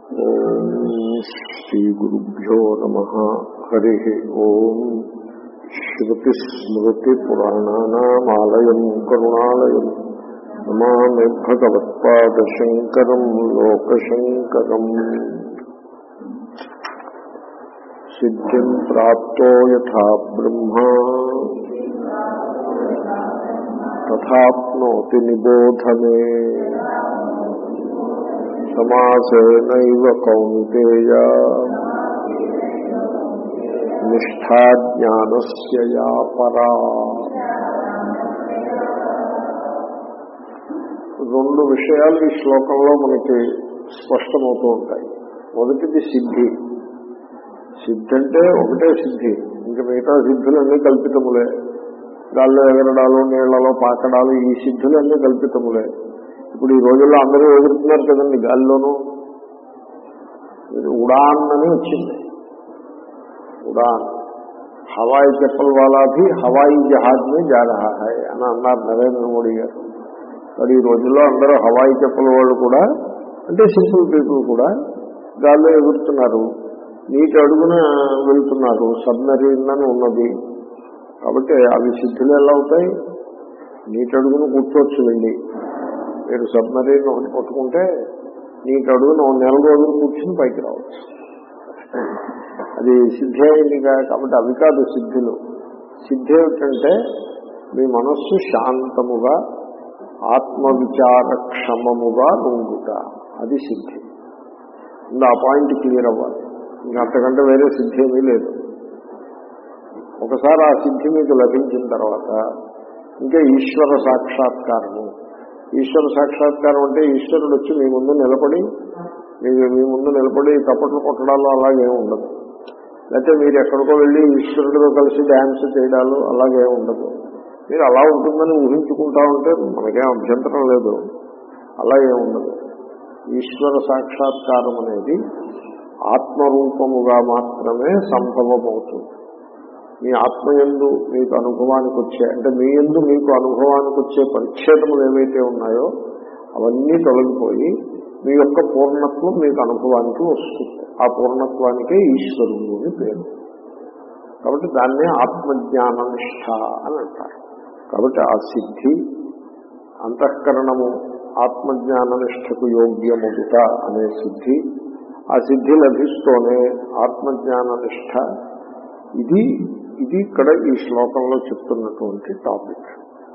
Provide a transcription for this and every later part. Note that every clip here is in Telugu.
ఓం శ్రీ గురుభ్యో నమ హరి ఓం శ్రుతిస్మృతిపురాణానామాలయం కరుణాలయం నమామి భగవత్పాదశంకరం లోకశంకరం సిద్ధిం ప్రాప్తో యథా బ్రహ్మా తథాప్నోతి నిబోధమే సమాసేనైవ కౌంతేయ నిష్ఠా జ్ఞానస్య యా పరా రెండు విషయాలు ఈ శ్లోకంలో మనకి స్పష్టమవుతూ ఉంటాయి మొదటిది సిద్ధి సిద్ధి అంటే ఒకటే సిద్ధి ఇంకా మిగతా సిద్ధులన్నీ కల్పితములే గాల్లో ఎగరడాలు నీళ్లలో పాకడాలు ఈ సిద్ధులన్నీ కల్పితములే ఇప్పుడు ఈ రోజుల్లో అందరూ ఎగురుతున్నారు కదండి గాల్లోనూ ఉడాన్ అని వచ్చింది ఉడాన్ హవాయి చెప్పల్ వాలా భీ హవాయి జహాజ్ మే జా రహా హై అని అన్నారు నరేంద్ర మోడీ గారు మరి ఈ రోజుల్లో అందరూ హవాయి చెప్పల వాళ్ళు కూడా అంటే సింపుల్ పీపుల్ కూడా గాల్లో ఎగురుతున్నారు నీటి అడుగున వెళ్తున్నారు సబ్మెరీన్ అని ఉన్నది కాబట్టి అవి సిద్ధులు ఎలా అవుతాయి నీటి అడుగును కూర్చోవచ్చు వెళ్ళి మీరు సబ్మరీన్ ఒకటి పట్టుకుంటే నీటి అడుగున నెల రోజులు కూర్చుని పైకి రావచ్చు అది సిద్ధి అయింది కాబట్టి అవి కాదు సిద్ధులు సిద్ధి ఏమిటంటే మీ మనస్సు శాంతముగా ఆత్మవిచారక్షమముగా నుండుట అది సిద్ధి ఇంకా ఆ పాయింట్ క్లియర్ అవ్వాలి ఇంకా అంతకంటే వేరే సిద్ధి ఏమీ లేదు ఒకసారి ఆ సిద్ధి మీకు లభించిన తర్వాత ఇంకా ఈశ్వర సాక్షాత్కారము ఈశ్వర సాక్షాత్కారం అంటే ఈశ్వరుడు వచ్చి మీ ముందు నిలబడి మీరు మీ ముందు నిలబడి తప్పట్లు కొట్టడాలు అలాగే ఉండదు లేకపోతే మీరు ఎక్కడికో వెళ్ళి ఈశ్వరుడితో కలిసి డ్యాన్స్ చేయడాలు అలాగే ఉండదు మీరు అలా ఉంటుందని ఊహించుకుంటా ఉంటే మనకేం అభ్యంతరం లేదు అలాగే ఉండదు ఈశ్వర సాక్షాత్కారం అనేది ఆత్మరూపముగా మాత్రమే సంభవమవుతుంది మీ ఆత్మయందు మీకు అనుభవానికి వచ్చే అంటే మీ ఎందు మీకు అనుభవానికి వచ్చే పరిచ్ఛేదములు ఏవైతే ఉన్నాయో అవన్నీ తొలగిపోయి మీ యొక్క పూర్ణత్వం మీకు అనుభవానికి వస్తుంది ఆ పూర్ణత్వానికే ఈశ్వరుడు అని పేరు కాబట్టి దాన్నే ఆత్మజ్ఞాన నిష్ఠ అని అంటారు కాబట్టి ఆ సిద్ధి అంతఃకరణము ఆత్మజ్ఞాన నిష్టకు యోగ్యముట అనే సిద్ధి ఆ సిద్ధి లభిస్తూనే ఆత్మజ్ఞాన నిష్ట ఇది ఇది ఇక్కడ ఈ శ్లోకంలో చెప్తున్నటువంటి టాపిక్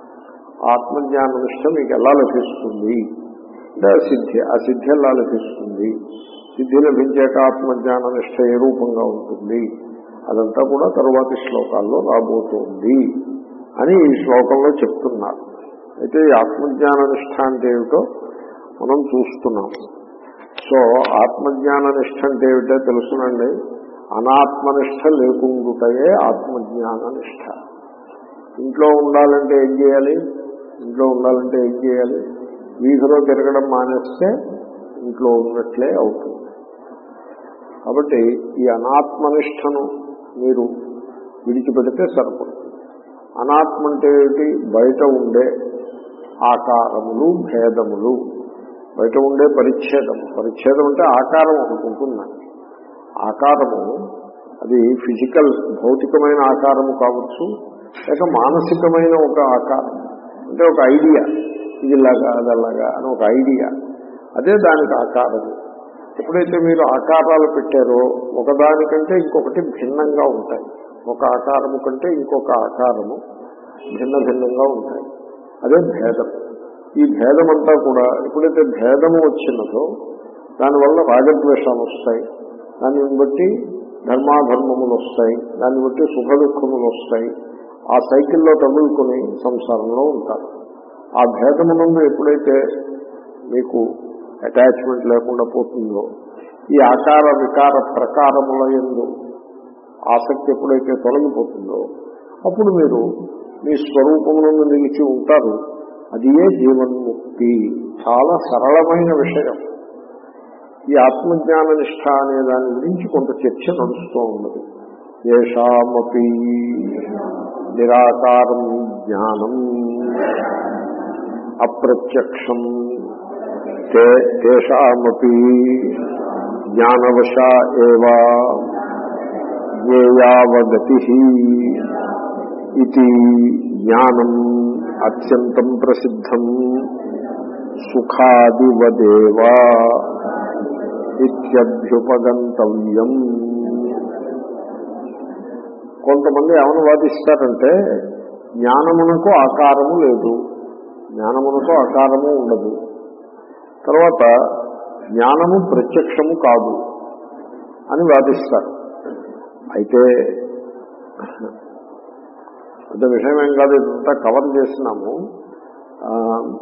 ఆత్మజ్ఞాన నిష్ట మీకు ఎలా లభిస్తుంది అంటే ఆ సిద్ధి ఆ సిద్ధి ఎలా లభిస్తుంది సిద్ధి లభించాక ఆత్మజ్ఞాన నిష్ట ఏ రూపంగా ఉంటుంది అదంతా కూడా తరువాతి శ్లోకాల్లో రాబోతోంది అని ఈ శ్లోకంలో చెప్తున్నారు అయితే ఈ ఆత్మజ్ఞాన నిష్ట అంటే ఏమిటో మనం చూస్తున్నాం సో ఆత్మజ్ఞాన నిష్ట అంటే ఏమిటో తెలుసునండి అనాత్మనిష్ట లేకుండుటయే ఆత్మజ్ఞాన నిష్ట ఇంట్లో ఉండాలంటే ఏం చేయాలి ఇంట్లో ఉండాలంటే ఏం చేయాలి వీధిలో తిరగడం మానేస్తే ఇంట్లో ఉన్నట్లే అవుతుంది కాబట్టి ఈ అనాత్మనిష్టను మీరు విడిచిపెడితే సరిపడుతుంది అనాత్మ అంటే ఏమిటి బయట ఉండే ఆకారములు భేదములు బయట ఉండే పరిచ్ఛేదము పరిచ్ఛేదం అంటే ఆకారం ఒకటి ఉంటుందండి ఆకారము అది ఫిజికల్ భౌతికమైన ఆకారము కావచ్చు లేక మానసికమైన ఒక ఆకారం అంటే ఒక ఐడియా ఇదిలాగా అదలాగా అని ఒక ఐడియా అదే దానికి ఆకారము ఎప్పుడైతే మీరు ఆకారాలు పెట్టారో ఒకదానికంటే ఇంకొకటి భిన్నంగా ఉంటాయి ఒక ఆకారము కంటే ఇంకొక ఆకారము భిన్న భిన్నంగా ఉంటాయి అదే భేదం ఈ భేదం అంతా కూడా ఎప్పుడైతే భేదము వచ్చినదో దానివల్ల రాగద్వేషాలు వస్తాయి దాన్ని బట్టి ధర్మాధర్మములు వస్తాయి దాన్ని బట్టి సుఖ దుఃఖములు వస్తాయి ఆ సైకిల్లో తగులుకొని సంసారంలో ఉంటారు ఆ భేదమునందు ఎప్పుడైతే మీకు అటాచ్మెంట్ లేకుండా పోతుందో ఈ ఆకార వికార ప్రకారముల ఎందు ఆసక్తి ఎప్పుడైతే తొలగిపోతుందో అప్పుడు మీరు మీ స్వరూపములను నిలిచి ఉంటారు అది ఏ జీవన్ముక్తి చాలా సరళమైన విషయం ఈ ఆత్మజ్ఞాన నిష్ట అనే దాని గురించి కొంత చర్చ నడుస్తూ ఉన్నది ఏషామపి నిరాకారం జ్ఞానం అప్రత్యక్షం తేషామపి జ్ఞానవశ ఏవా జ్ఞేయావగతి ఇది జ్ఞానం అత్యంతం ప్రసిద్ధం సుఖాదివదేవా ఇత్యభ్యుపగంతవ్యం కొంతమంది ఏమని వాదిస్తారంటే జ్ఞానమునకు ఆకారము లేదు జ్ఞానమునకు ఆకారము ఉండదు తర్వాత జ్ఞానము ప్రత్యక్షము కాదు అని వాదిస్తారు అయితే పెద్ద విషయం ఏం కాదు ఇదంతా కవర్ చేసినాము ఆ,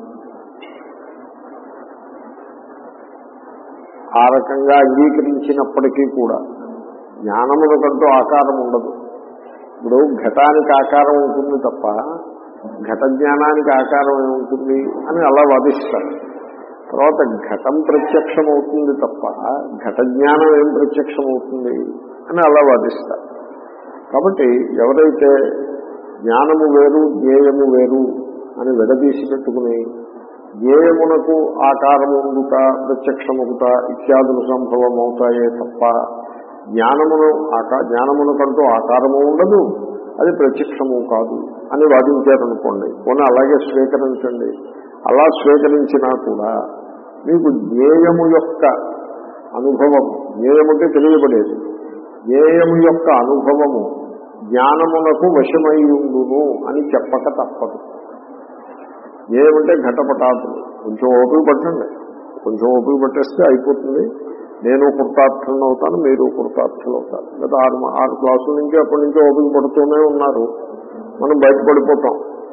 ఆ రకంగా అంగీకరించినప్పటికీ కూడా జ్ఞానమునకంటూ ఆకారం ఉండదు ఇప్పుడు ఘటానికి ఆకారం ఉంటుంది తప్ప ఘట జ్ఞానానికి ఆకారం ఏముంటుంది అని అలా వాదిస్తారు తర్వాత ఘటం ప్రత్యక్షం అవుతుంది తప్ప ఘట జ్ఞానం ఏం ప్రత్యక్షం అవుతుంది అని అలా వాదిస్తారు కాబట్టి ఎవరైతే జ్ఞానము వేరు జ్ఞేయము వేరు అని విడదీసి పెట్టుకుని జ్ఞేయమునకు ఆకారము ఉండుట ప్రత్యక్షమవుట ఇత్యాదులు సంభవం అవుతాయే తప్ప జ్ఞానమును ఆకా జ్ఞానమునకంటూ ఆకారము ఉండదు అది ప్రత్యక్షము కాదు అని వాదించారనుకోండి పోనీ అలాగే స్వీకరించండి అలా స్వీకరించినా కూడా మీకు జ్ఞేయము యొక్క అనుభవం జ్ఞేయముంటే తెలియబడేది జ్ఞేయము యొక్క అనుభవము జ్ఞానమునకు వశమయ్యుండును అని చెప్పక తప్పదు జ్ఞేయమంటే ఘటపటాదులు కొంచెం ఓపిక పట్టండి కొంచెం ఓపిక పట్టేస్తే అయిపోతుంది నేను కృతార్థులను అవుతాను మీరు కృతార్థులు అవుతారు గత ఆరు ఆరు క్లాసుల నుంచి అప్పటి నుంచి ఓపిక పడుతూనే ఉన్నారు మనం బయటపడిపోతాం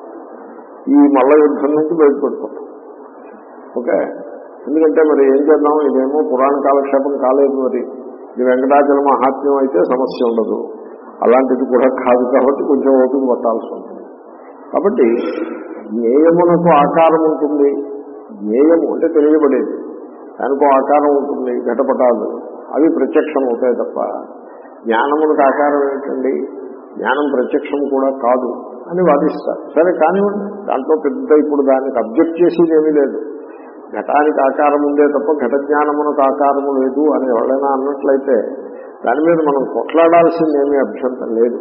ఈ మల్ల యుద్ధం నుంచి బయటపడిపోతాం ఓకే ఎందుకంటే మరి ఏం చేద్దాం ఇదేమో పురాణ కాలక్షేపం కాలేదు మరి ఇది వెంకటాచల మహాత్మ్యం అయితే సమస్య ఉండదు అలాంటిది కూడా కాదు కాబట్టి కొంచెం ఓపిక పట్టాల్సి ఉంటుంది కాబట్టి జ్ఞేయమునకు ఆకారం ఉంటుంది జ్ఞేయము అంటే తెలియబడేది దానికో ఆకారం ఉంటుంది ఘటపటాలు అవి ప్రత్యక్షం అవుతాయి తప్ప జ్ఞానమునకు ఆకారం ఏమిటండి జ్ఞానం ప్రత్యక్షం కూడా కాదు అని వాదిస్తారు సరే కానివ్వండి దాంట్లో పెద్ద ఇప్పుడు దానికి అబ్జెక్ట్ చేసేది ఏమీ లేదు ఘటానికి ఆకారం ఉందే తప్ప ఘట జ్ఞానమునకు ఆకారము లేదు అని ఎవరైనా అన్నట్లయితే దాని మీద మనం కొట్లాడాల్సింది ఏమీ అభ్యంతరం లేదు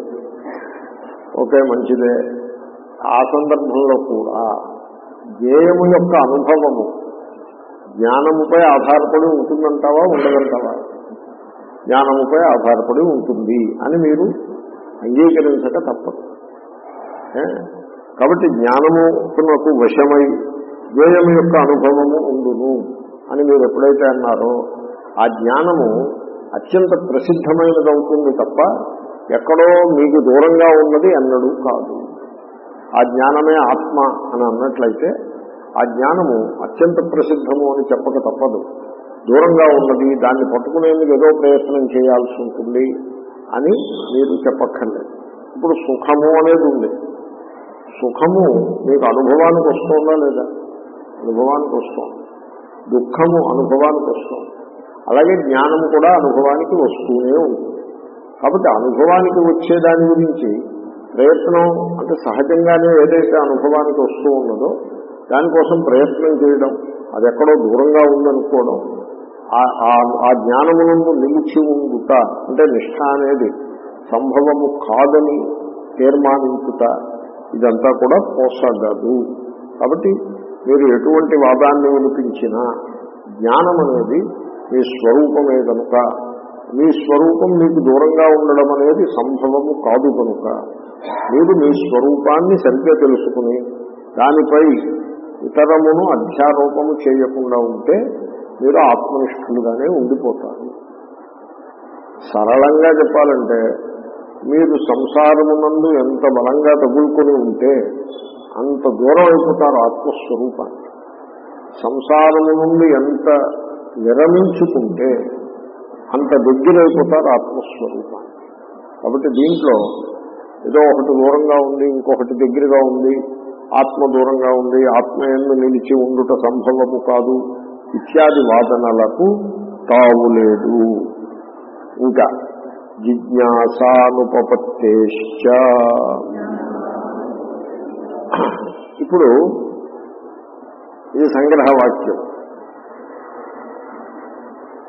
ఓకే మంచిదే ఆ సందర్భంలో కూడా జ్ఞేయము యొక్క అనుభవము జ్ఞానముపై ఆధారపడి ఉంటుందంటావా ఉండదంటావా జ్ఞానముపై ఆధారపడి ఉంటుంది అని మీరు అంగీకరించక తప్పదు ఏ? కాబట్టి జ్ఞానమునకు వశమై జ్ఞేయము యొక్క అనుభవము ఉండును అని మీరు ఎప్పుడైతే అన్నారో ఆ జ్ఞానము అత్యంత ప్రసిద్ధమైనది అవుతుంది తప్ప ఎక్కడో మీకు దూరంగా ఉన్నది అన్నడు కాదు ఆ జ్ఞానమే ఆత్మ అని అన్నట్లయితే ఆ జ్ఞానము అత్యంత ప్రసిద్ధము అని చెప్పక తప్పదు దూరంగా ఉన్నది దాన్ని పట్టుకునేందుకు ఏదో ప్రయత్నం చేయాల్సి ఉంటుంది అని మీరు చెప్పక్కర్లేదు ఇప్పుడు సుఖము అనేది ఉంది సుఖము మీకు అనుభవానికి వస్తుందా లేదా అనుభవానికి వస్తుంది దుఃఖము అనుభవానికి వస్తుంది అలాగే జ్ఞానము కూడా అనుభవానికి వస్తూనే ఉంటుంది కాబట్టి అనుభవానికి వచ్చే దాని గురించి ప్రయత్నం అంటే సహజంగానే ఏదైతే అనుభవానికి వస్తూ ఉన్నదో దానికోసం ప్రయత్నం చేయడం అది ఎక్కడో దూరంగా ఉందనుకోవడం ఆ- ఆ- ఆ జ్ఞానమునందు నిలిచి ఉండుట అంటే నిష్ఠ అనేది సంభవము కాదని తీర్మానించుట ఇదంతా కూడా పోసగదు కాబట్టి మీరు ఎటువంటి వాదాన్ని వినిపించినా జ్ఞానం అనేది మీ స్వరూపమే కనుక మీ స్వరూపం మీకు దూరంగా ఉండడం అనేది సంభవము కాదు కనుక మీరు మీ స్వరూపాన్ని సరిగ్గా తెలుసుకుని దానిపై ఇతరమును అధ్యారోపము చేయకుండా ఉంటే మీరు ఆత్మనిష్ఠులుగానే ఉండిపోతారు సరళంగా చెప్పాలంటే మీరు సంసారమునందు ఎంత బలంగా తగులుకొని ఉంటే అంత దూరం అయిపోతారు ఆత్మస్వరూపాన్ని సంసారము నుండి ఎంత విరమించుకుంటే అంత దగ్గరైపోతారు ఆత్మస్వరూపాన్ని కాబట్టి దీంట్లో ఏదో ఒకటి దూరంగా ఉంది ఇంకొకటి దగ్గరగా ఉంది ఆత్మ దూరంగా ఉంది ఆత్మ ఎందు నిలిచి ఉండుట సంభవము కాదు ఇత్యాది వాదనలకు తావులేదు ఇంకా జిజ్ఞాసానుపపత్తేశ్చ ఇప్పుడు ఇది సంగ్రహ వాక్యం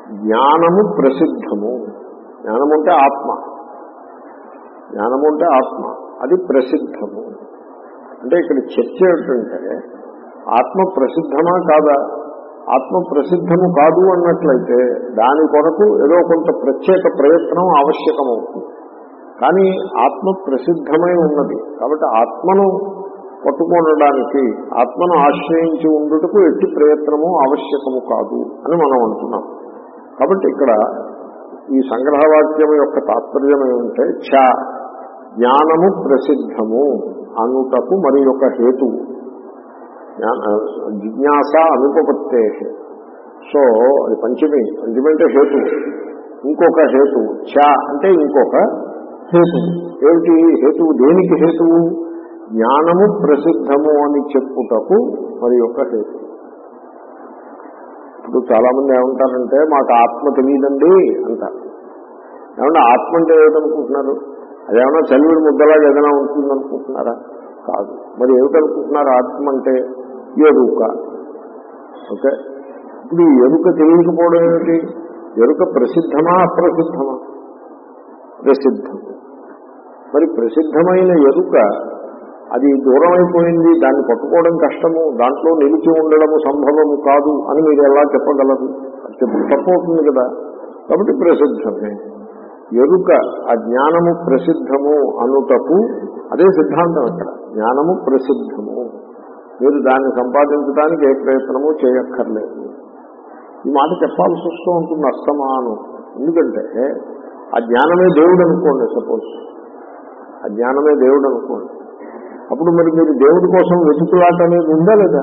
జ్ఞానము ప్రసిద్ధము జ్ఞానము అంటే ఆత్మ జ్ఞానము అంటే ఆత్మ అది ప్రసిద్ధము అంటే ఇక్కడ చర్చ ఏమిటంటే ఆత్మ ప్రసిద్ధమా కాదా ఆత్మ ప్రసిద్ధము కాదు అన్నట్లయితే దాని కొరకు ఏదో కొంత ప్రత్యేక ప్రయత్నం ఆవశ్యకమవుతుంది కానీ ఆత్మ ప్రసిద్ధమై ఉన్నది కాబట్టి ఆత్మను పట్టుకొనడానికి ఆత్మను ఆశ్రయించి ఉండుటకు ఎట్టి ప్రయత్నము ఆవశ్యకము కాదు అని మనం అంటున్నాం కాబట్టి ఇక్కడ ఈ సంగ్రహవాక్యం యొక్క తాత్పర్యం ఏమంటే చ జ్ఞానము ప్రసిద్ధము అనుటకు మరి యొక్క హేతువు జ్ఞాన- జిజ్ఞాస అనుపపత్తే సో అది పంచమి పంచమి అంటే హేతు ఇంకొక హేతువు చ అంటే ఇంకొక హేతువు ఏమిటి హేతువు దేనికి హేతువు జ్ఞానము ప్రసిద్ధము అని చెప్పుటకు మరి యొక్క హేతు ఇప్పుడు చాలా మంది ఏమంటారంటే మాకు ఆత్మ తెలియదండి అంటారు ఏమన్నా ఆత్మ అంటే ఏమిటనుకుంటున్నారు అదేమన్నా చలివిడి ముద్దలాగా ఏదైనా ఉంటుందనుకుంటున్నారా కాదు మరి ఏమిటనుకుంటున్నారు ఆత్మ అంటే ఎరుక ఓకే ఇప్పుడు ఈ ఎరుక తెలియకపోవడం ఏమిటి ఎరుక ప్రసిద్ధమా అప్రసిద్ధమా ప్రసిద్ధం మరి ప్రసిద్ధమైన ఎరుక అది దూరం అయిపోయింది దాన్ని పట్టుకోవడం కష్టము దాంట్లో నిలిచి ఉండడము సంభవము కాదు అని మీరు ఎలా చెప్పగలరు అది చెప్పు తప్పవుతుంది కదా కాబట్టి ప్రసిద్ధమే ఎరుక ఆ జ్ఞానము ప్రసిద్ధము అనుటకు అదే సిద్ధాంతం అక్కడ జ్ఞానము ప్రసిద్ధము మీరు దాన్ని సంపాదించడానికి ఏ ప్రయత్నము చేయక్కర్లేదు ఈ మాట చెప్పాల్సి వస్తూ ఉంటుంది అస్తమాను ఎందుకంటే ఆ జ్ఞానమే దేవుడు అనుకోండి సపోజ్ ఆ జ్ఞానమే దేవుడు అనుకోండి అప్పుడు మరి మీరు దేవుడి కోసం వెతుకులాట అనేది ఉందా లేదా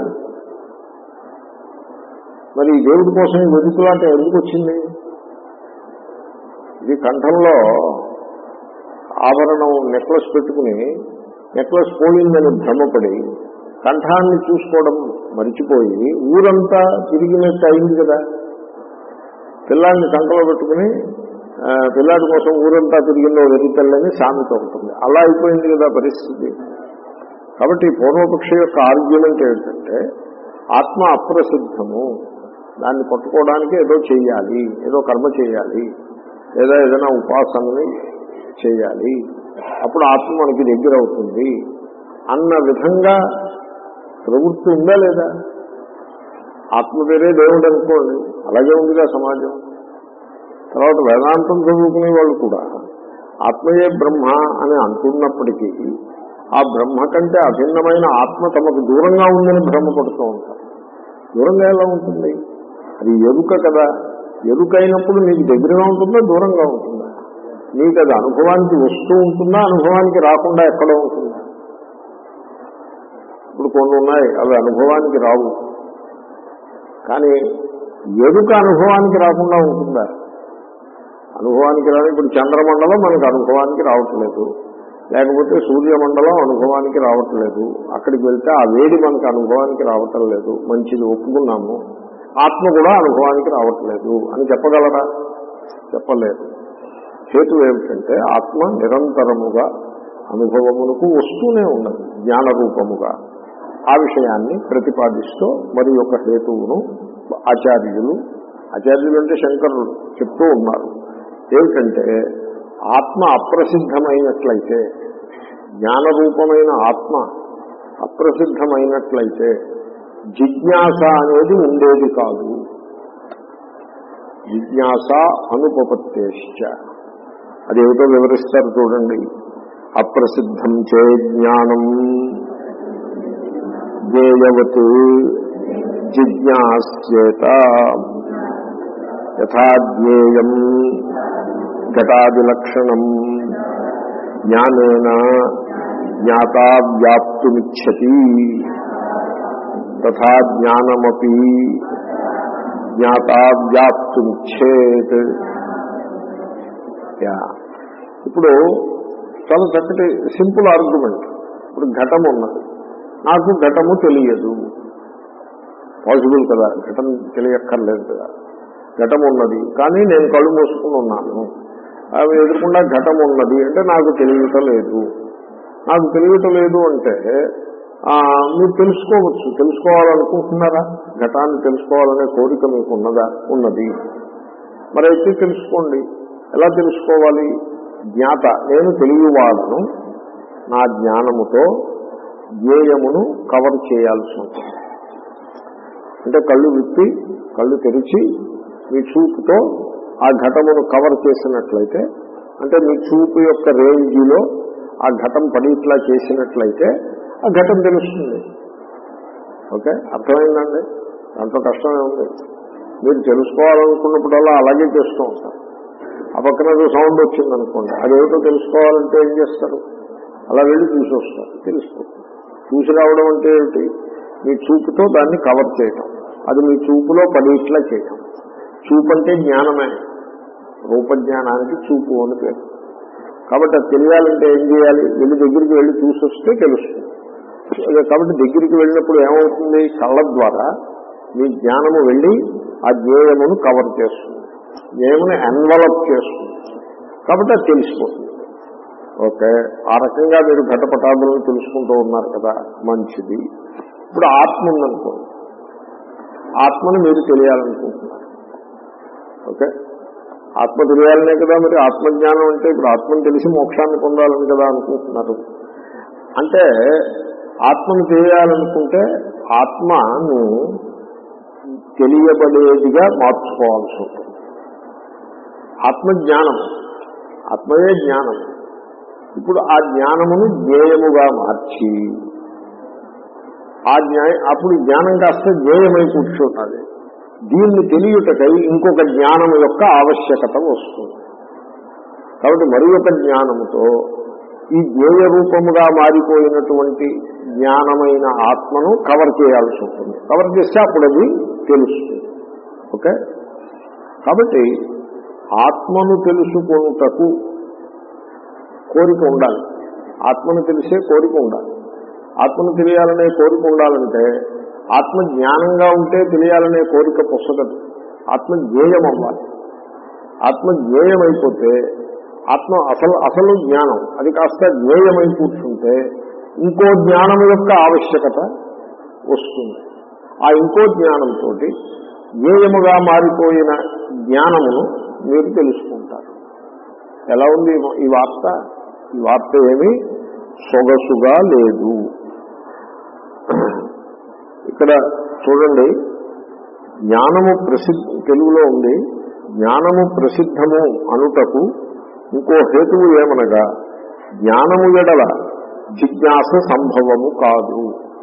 మరి ఈ దేవుడి కోసం ఈ వెతుకులాట ఎందుకు వచ్చింది ఇది కంఠంలో ఆభరణం నెక్లెస్ పెట్టుకుని నెక్లెస్ పోయిందని భ్రమపడి కంఠాన్ని చూసుకోవడం మరిచిపోయి ఊరంతా తిరిగినట్టు అయింది కదా పిల్లాడిని కంటలో పెట్టుకుని ఆ, పిల్లాడి కోసం ఊరంతా తిరిగిందో వెరితల్లని సామెత ఉంటుంది అలా అయిపోయింది కదా పరిస్థితి కాబట్టి ఈ పూర్వపక్ష యొక్క ఆర్గ్యుమెంట్ ఏంటంటే ఆత్మ అప్రసిద్ధము దాన్ని పట్టుకోవడానికి ఏదో చేయాలి ఏదో కర్మ చేయాలి లేదా ఏదైనా ఉపాసనని చేయాలి అప్పుడు ఆత్మ మనకి దగ్గర అవుతుంది అన్న విధంగా ప్రవృత్తి ఉందా లేదా ఆత్మ పేరే దేవుడు అనుకోండి అలాగే ఉందిగా సమాజం తర్వాత వేదాంతం చదువుకునే వాళ్ళు కూడా ఆత్మయే బ్రహ్మ అని అంటున్నప్పటికీ ఆ బ్రహ్మ కంటే అభిన్నమైన ఆత్మ తమకు దూరంగా ఉందని భ్రమపడుతూ ఉంటారు దూరంగా ఎలా ఉంటుంది అది ఎరుక కదా ఎరుక అయినప్పుడు నీకు దగ్గరగా ఉంటుందా దూరంగా ఉంటుందా నీకు అది అనుభవానికి వస్తూ ఉంటుందా అనుభవానికి రాకుండా ఎక్కడో ఉంటుందా ఇప్పుడు కొన్ని ఉన్నాయి అవి అనుభవానికి రావు కానీ ఎరుక అనుభవానికి రాకుండా ఉంటుందా అనుభవానికి రాని ఇప్పుడు చంద్రమండలం మనకు అనుభవానికి రావట్లేదు లేకపోతే సూర్యమండలం అనుభవానికి రావట్లేదు అక్కడికి వెళ్తే ఆ వేడి మనకు అనుభవానికి రావటం లేదు మంచిది ఒప్పుకున్నాము ఆత్మ కూడా అనుభవానికి రావట్లేదు అని చెప్పగలరా చెప్పలేదు హేతు ఏమిటంటే ఆత్మ నిరంతరముగా అనుభవమునకు వస్తూనే ఉన్నది జ్ఞాన రూపముగా ఆ విషయాన్ని ప్రతిపాదిస్తూ మరి యొక్క హేతువును ఆచార్యులు ఆచార్యులు అంటే శంకరులు చెప్తూ ఉన్నారు ఏమిటంటే ఆత్మ అప్రసిద్ధమైనట్లయితే జ్ఞానరూపమైన ఆత్మ అప్రసిద్ధమైనట్లయితే జిజ్ఞాస అనేది ఉండేది కాదు జిజ్ఞాస అనుపపత్తేశ్చ అదేమిటో వివరిస్తారు చూడండి అప్రసిద్ధం చే జ్ఞానం జ్ఞేయవత్ జిజ్ఞాస్యేత యథా జ్ఞేయం ఘటాదిలక్షణం జ్ఞానేన జ్ఞాతా వ్యాప్తుమిచ్చతి తథా జ్ఞానమపి జ్ఞాతా వ్యాప్తుమిచ్చేత్ యా ఇప్పుడు చాలా చక్కటి సింపుల్ ఆర్గ్యుమెంట్ ఇప్పుడు ఘటం ఉన్నది నాకు ఘటము తెలియదు పాసిబుల్ కదా ఘటం తెలియక్కర్లేదు కదా ఘటం ఉన్నది కానీ నేను కళ్ళు మూసుకుని ఉన్నాను అవి ఎదురకుండా ఘటం ఉన్నది అంటే నాకు తెలియటం లేదు నాకు తెలియటం లేదు అంటే ఆ, మీరు తెలుసుకోవచ్చు తెలుసుకోవాలనుకుంటున్నారా ఘటాన్ని తెలుసుకోవాలనే కోరిక మీకు ఉన్నదా ఉన్నది మరి అయితే తెలుసుకోండి ఎలా తెలుసుకోవాలి జ్ఞాత నేను తెలియవాడను నా జ్ఞానముతో జ్ఞేయమును కవర్ చేయాల్సి ఉంటుంది అంటే కళ్ళు విప్పి కళ్ళు తెరిచి మీ చూపుతో ఆ ఘటమును కవర్ చేసినట్లయితే అంటే మీ చూపు యొక్క రేంజిలో ఆ ఘటం పడిట్లా చేసినట్లయితే ఆ ఘటం తెలుస్తుంది ఓకే అర్థమైందండి దాంట్లో కష్టమే ఉంది మీరు తెలుసుకోవాలనుకున్నప్పుడల్లా అలాగే చేస్తూ ఉంటారు ఆ పక్కన ఏదో సౌండ్ వచ్చిందనుకోండి అదేమిటో తెలుసుకోవాలంటే ఏం చేస్తారు అలా వెళ్ళి చూసి వస్తారు తెలిసిపోతుంది చూసి రావడం అంటే ఏమిటి మీ చూపుతో దాన్ని కవర్ చేయటం అది మీ చూపులో పడిట్లా చేయటం చూపు అంటే జ్ఞానమే రూపజ్ఞానానికి చూపు అని పేరు కాబట్టి అది తెలియాలంటే ఏం చేయాలి వెళ్ళి దగ్గరికి వెళ్ళి చూసి వస్తే తెలుస్తుంది అదే కాబట్టి దగ్గరికి వెళ్ళినప్పుడు ఏమవుతుంది కళ్ళ ద్వారా మీ జ్ఞానము వెళ్ళి ఆ జ్ఞేయమును కవర్ చేస్తుంది జ్ఞేయమును ఎన్వలప్ చేస్తుంది కాబట్టి అది తెలిసిపోతుంది ఓకే ఆ రకంగా మీరు ఘటపటాదులను తెలుసుకుంటూ ఉన్నారు కదా మంచిది ఇప్పుడు ఆత్మ ఉందనుకోండి ఆత్మను మీరు తెలియాలనుకుంటున్నారు ఓకే ఆత్మ తెలియాలనే కదా మరి ఆత్మజ్ఞానం అంటే ఇప్పుడు ఆత్మను తెలిసి మోక్షాన్ని పొందాలని కదా అనుకుంటున్నారు అంటే ఆత్మను తెలియాలనుకుంటే ఆత్మను తెలియబడేదిగా మార్చుకోవాల్సి ఉంటుంది ఆత్మజ్ఞానం ఆత్మయే జ్ఞానం ఇప్పుడు ఆ జ్ఞానమును జ్ఞేయముగా మార్చి ఆ జ్ఞాయ అప్పుడు జ్ఞానం కాస్త జ్ఞేయమై కూర్చుంటుంది దీన్ని తెలియటకై ఇంకొక జ్ఞానం యొక్క ఆవశ్యకత వస్తుంది కాబట్టి మరి ఒక జ్ఞానముతో ఈ జ్ఞేయ రూపముగా మారిపోయినటువంటి జ్ఞానమైన ఆత్మను కవర్ చేయాల్సి ఉంటుంది కవర్ చేస్తే అప్పుడు అది తెలుస్తుంది ఓకే కాబట్టి ఆత్మను తెలుసుకొనుటకు కోరిక ఉండాలి ఆత్మను తెలిసే కోరిక ఉండాలి ఆత్మను తెలియాలనే కోరిక ఉండాలంటే ఆత్మ జ్ఞానంగా ఉంటే తెలియాలనే కోరిక పుస్తకదు ఆత్మ జ్ఞేయం అవ్వాలి ఆత్మ జ్ఞేయమైపోతే ఆత్మ అసలు అసలు జ్ఞానం అది కాస్త జ్ఞేయమై కూర్చుంటే ఇంకో జ్ఞానం యొక్క ఆవశ్యకత వస్తుంది ఆ ఇంకో జ్ఞానంతో జ్ఞేయముగా మారిపోయిన జ్ఞానమును మీరు తెలుసుకుంటారు ఎలా ఉంది ఈ వార్త ఈ వార్త ఏమీ సొగసుగా లేదు ఇక్కడ చూడండి జ్ఞానము ప్రసిద్ధ తెలుగులో ఉంది జ్ఞానము ప్రసిద్ధము అనుటకు ఇంకో హేతువు ఏమనగా జ్ఞానము ఎడల జిజ్ఞాస సంభవము కాదు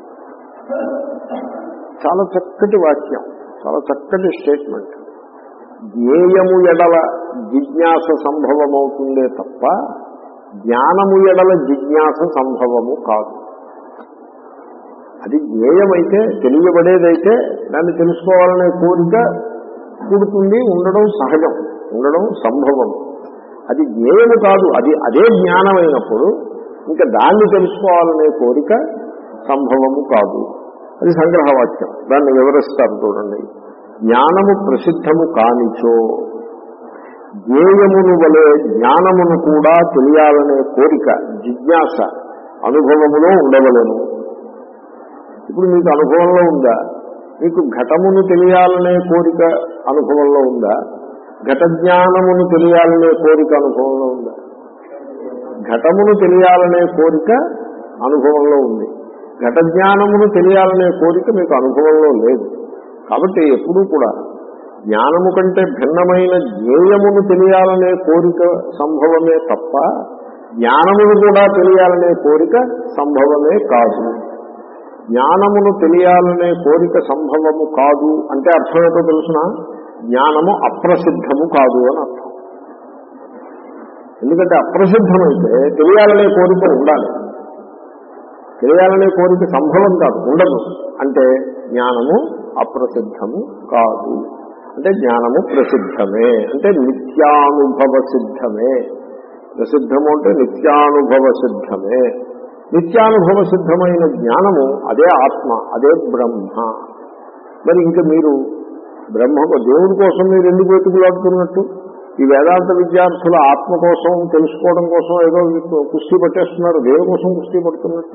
చాలా చక్కటి వాక్యం చాలా చక్కటి స్టేట్మెంట్ జ్ఞేయము ఎడల జిజ్ఞాస సంభవమవుతుందే తప్ప జ్ఞానము ఎడల జిజ్ఞాస సంభవము కాదు అది జ్ఞేయమైతే తెలియబడేదైతే దాన్ని తెలుసుకోవాలనే కోరిక పుడుతుంది ఉండడం సహజం ఉండడం సంభవం అది జ్ఞేయము కాదు అది అదే జ్ఞానమైనప్పుడు ఇంకా దాన్ని తెలుసుకోవాలనే కోరిక సంభవము కాదు అది సంగ్రహవాక్యం దాన్ని వివరిస్తారు చూడండి జ్ఞానము ప్రసిద్ధము కానిచో జ్ఞేయమును వలె జ్ఞానమును కూడా తెలియాలనే కోరిక జిజ్ఞాస అనుభవములో ఉండవలను ఇప్పుడు మీకు అనుభవంలో ఉందా మీకు ఘటమును తెలియాలనే కోరిక అనుభవంలో ఉందా ఘట జ్ఞానమును తెలియాలనే కోరిక అనుభవంలో ఉందా ఘటమును తెలియాలనే కోరిక అనుభవంలో ఉంది ఘట జ్ఞానమును తెలియాలనే కోరిక మీకు అనుభవంలో లేదు కాబట్టి ఎప్పుడూ కూడా జ్ఞానము కంటే భిన్నమైన జ్ఞేయమును తెలియాలనే కోరిక సంభవమే తప్ప జ్ఞానమును కూడా తెలియాలనే కోరిక సంభవమే కాదు జ్ఞానమును తెలియాలనే కోరిక సంభవము కాదు అంటే అర్థమేటో తెలుసిన జ్ఞానము అప్రసిద్ధము కాదు అని అర్థం ఎందుకంటే అప్రసిద్ధమైతే తెలియాలనే కోరిక ఉండాలి తెలియాలనే కోరిక సంభవం కాదు ఉండదు అంటే జ్ఞానము అప్రసిద్ధము కాదు అంటే జ్ఞానము ప్రసిద్ధమే అంటే నిత్యానుభవ సిద్ధమే ప్రసిద్ధము అంటే నిత్యానుభవ సిద్ధమే నిత్యానుభవ సిద్ధమైన జ్ఞానము అదే ఆత్మ అదే బ్రహ్మ మరి ఇంకా మీరు బ్రహ్మ దేవుడి కోసం మీరు ఎందుకు వెతుకులాడుతున్నట్టు ఈ వేదాంత విద్యార్థుల ఆత్మ కోసం తెలుసుకోవడం కోసం ఏదో కుస్తీ పట్టేస్తున్నారు దేని కోసం కుస్తీ పడుతున్నట్టు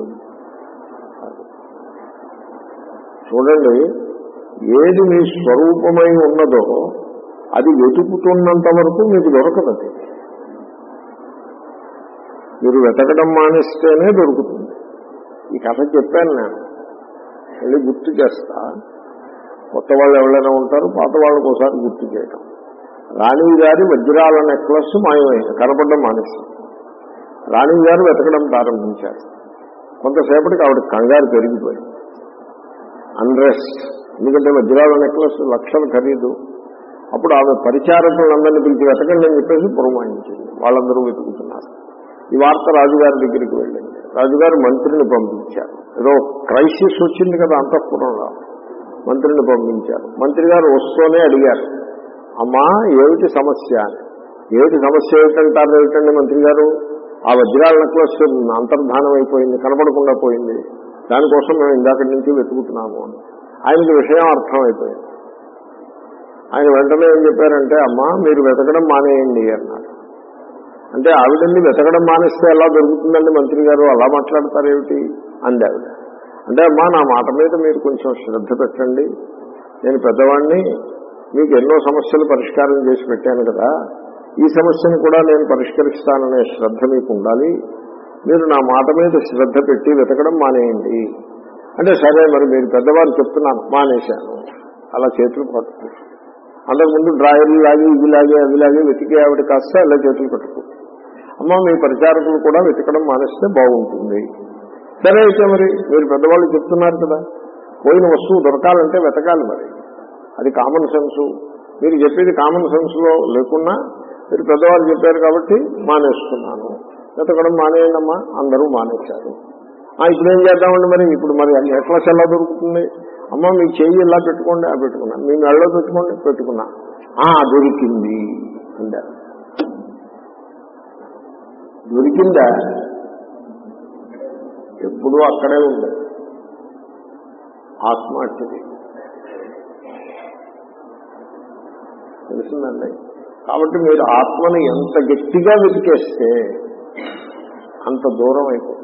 చూడండి ఏది మీ స్వరూపమై ఉన్నదో అది వెతుకుతున్నంత వరకు మీకు దొరకదు అది మీరు వెతకడం మానేస్తేనే దొరుకుతుంది ఈ కథ చెప్పాను నేను మళ్ళీ గుర్తు చేస్తా కొత్త వాళ్ళు ఎవరైనా ఉంటారు పాత వాళ్ళకి ఒకసారి గుర్తు చేయడం రాణి గారి వజ్రాల నెక్లెస్ మాయమైంది కనపడడం మానేసింది రాణి గారు వెతకడం ప్రారంభించారు కొంతసేపటికి ఆవిడ కంగారు పెరిగిపోయింది అన్రెస్ట్ ఎందుకంటే వజ్రాల నెక్లెస్ లక్షల ఖరీదు అప్పుడు ఆమె పరిచారకులందరినీ పిలిచి వెతకండి అని చెప్పేసి పురమాయించింది వాళ్ళందరూ వెతుకుతున్నారు ఈ వార్త రాజుగారి దగ్గరికి వెళ్ళింది రాజుగారు మంత్రిని పంపించారు ఏదో క్రైసిస్ వచ్చింది కదా అంతఃపురంలో మంత్రిని పంపించారు మంత్రి గారు వస్తూనే అడిగారు అమ్మా ఏమిటి సమస్య అని ఏమిటి సమస్య ఏమిటంటారు ఏమిటండి మంత్రి గారు ఆ వజ్రాల నెక్లెస్ అంతర్ధానం అయిపోయింది కనపడకుండా పోయింది దానికోసం మేము ఇందాక నుంచి వెతుకుతున్నాము అని ఆయనకి విషయం అర్థమైపోయింది ఆయన వెంటనే ఏం చెప్పారంటే అమ్మా మీరు వెతకడం మానేయండి అన్నారు అంటే ఆవిడండి వెతకడం మానేస్తే ఎలా దొరుకుతుందండి మంత్రి గారు అలా మాట్లాడతారేమిటి అంది ఆవిడ అంటే అమ్మా నా మాట మీద మీరు కొంచెం శ్రద్ధ పెట్టండి నేను పెద్దవాడిని మీకు ఎన్నో సమస్యలు పరిష్కారం చేసి పెట్టాను కదా ఈ సమస్యను కూడా నేను పరిష్కరిస్తాననే శ్రద్ధ మీకు ఉండాలి మీరు నా మాట మీద శ్రద్ధ పెట్టి వెతకడం మానేయండి అంటే సరే మరి మీరు పెద్దవారు చెప్తున్నాను మానేశాను అలా చేతులు పట్టుకు అంతకుముందు డ్రాయర్లు లాగి ఇవి లాగి అవి లాగి వెతికే ఆవిడ కాస్త అలా చేతులు పట్టుకు అమ్మ మీ పరిచారకులు కూడా వెతకడం మానేస్తే బాగుంటుంది సరే అయితే మరి మీరు పెద్దవాళ్ళు చెప్తున్నారు కదా పోయిన వస్తువు దొరకాలంటే వెతకాలి మరి అది కామన్ సెన్సు మీరు చెప్పేది కామన్ సెన్స్లో లేకున్నా మీరు పెద్దవాళ్ళు చెప్పారు కాబట్టి మానేస్తున్నాను వెతకడం మానేయండమ్మా అందరూ మానేశారు ఆ, ఇప్పుడు ఏం చేద్దామండి మరి ఇప్పుడు మరి ఎట్లా ఎలా దొరుకుతుంది అమ్మ మీ చెయ్యి ఇలా పెట్టుకోండి ఆ పెట్టుకున్నా మీ మెళ్ళలో పెట్టుకోండి పెట్టుకున్నా ఆ దొరికింది అంటారు దొరికిందా ఎప్పుడూ అక్కడే ఉంది ఆత్మ అట్టిది తెలిసిందండి కాబట్టి మీరు ఆత్మని ఎంత గట్టిగా వెతికేస్తే అంత దూరం అయిపోతుంది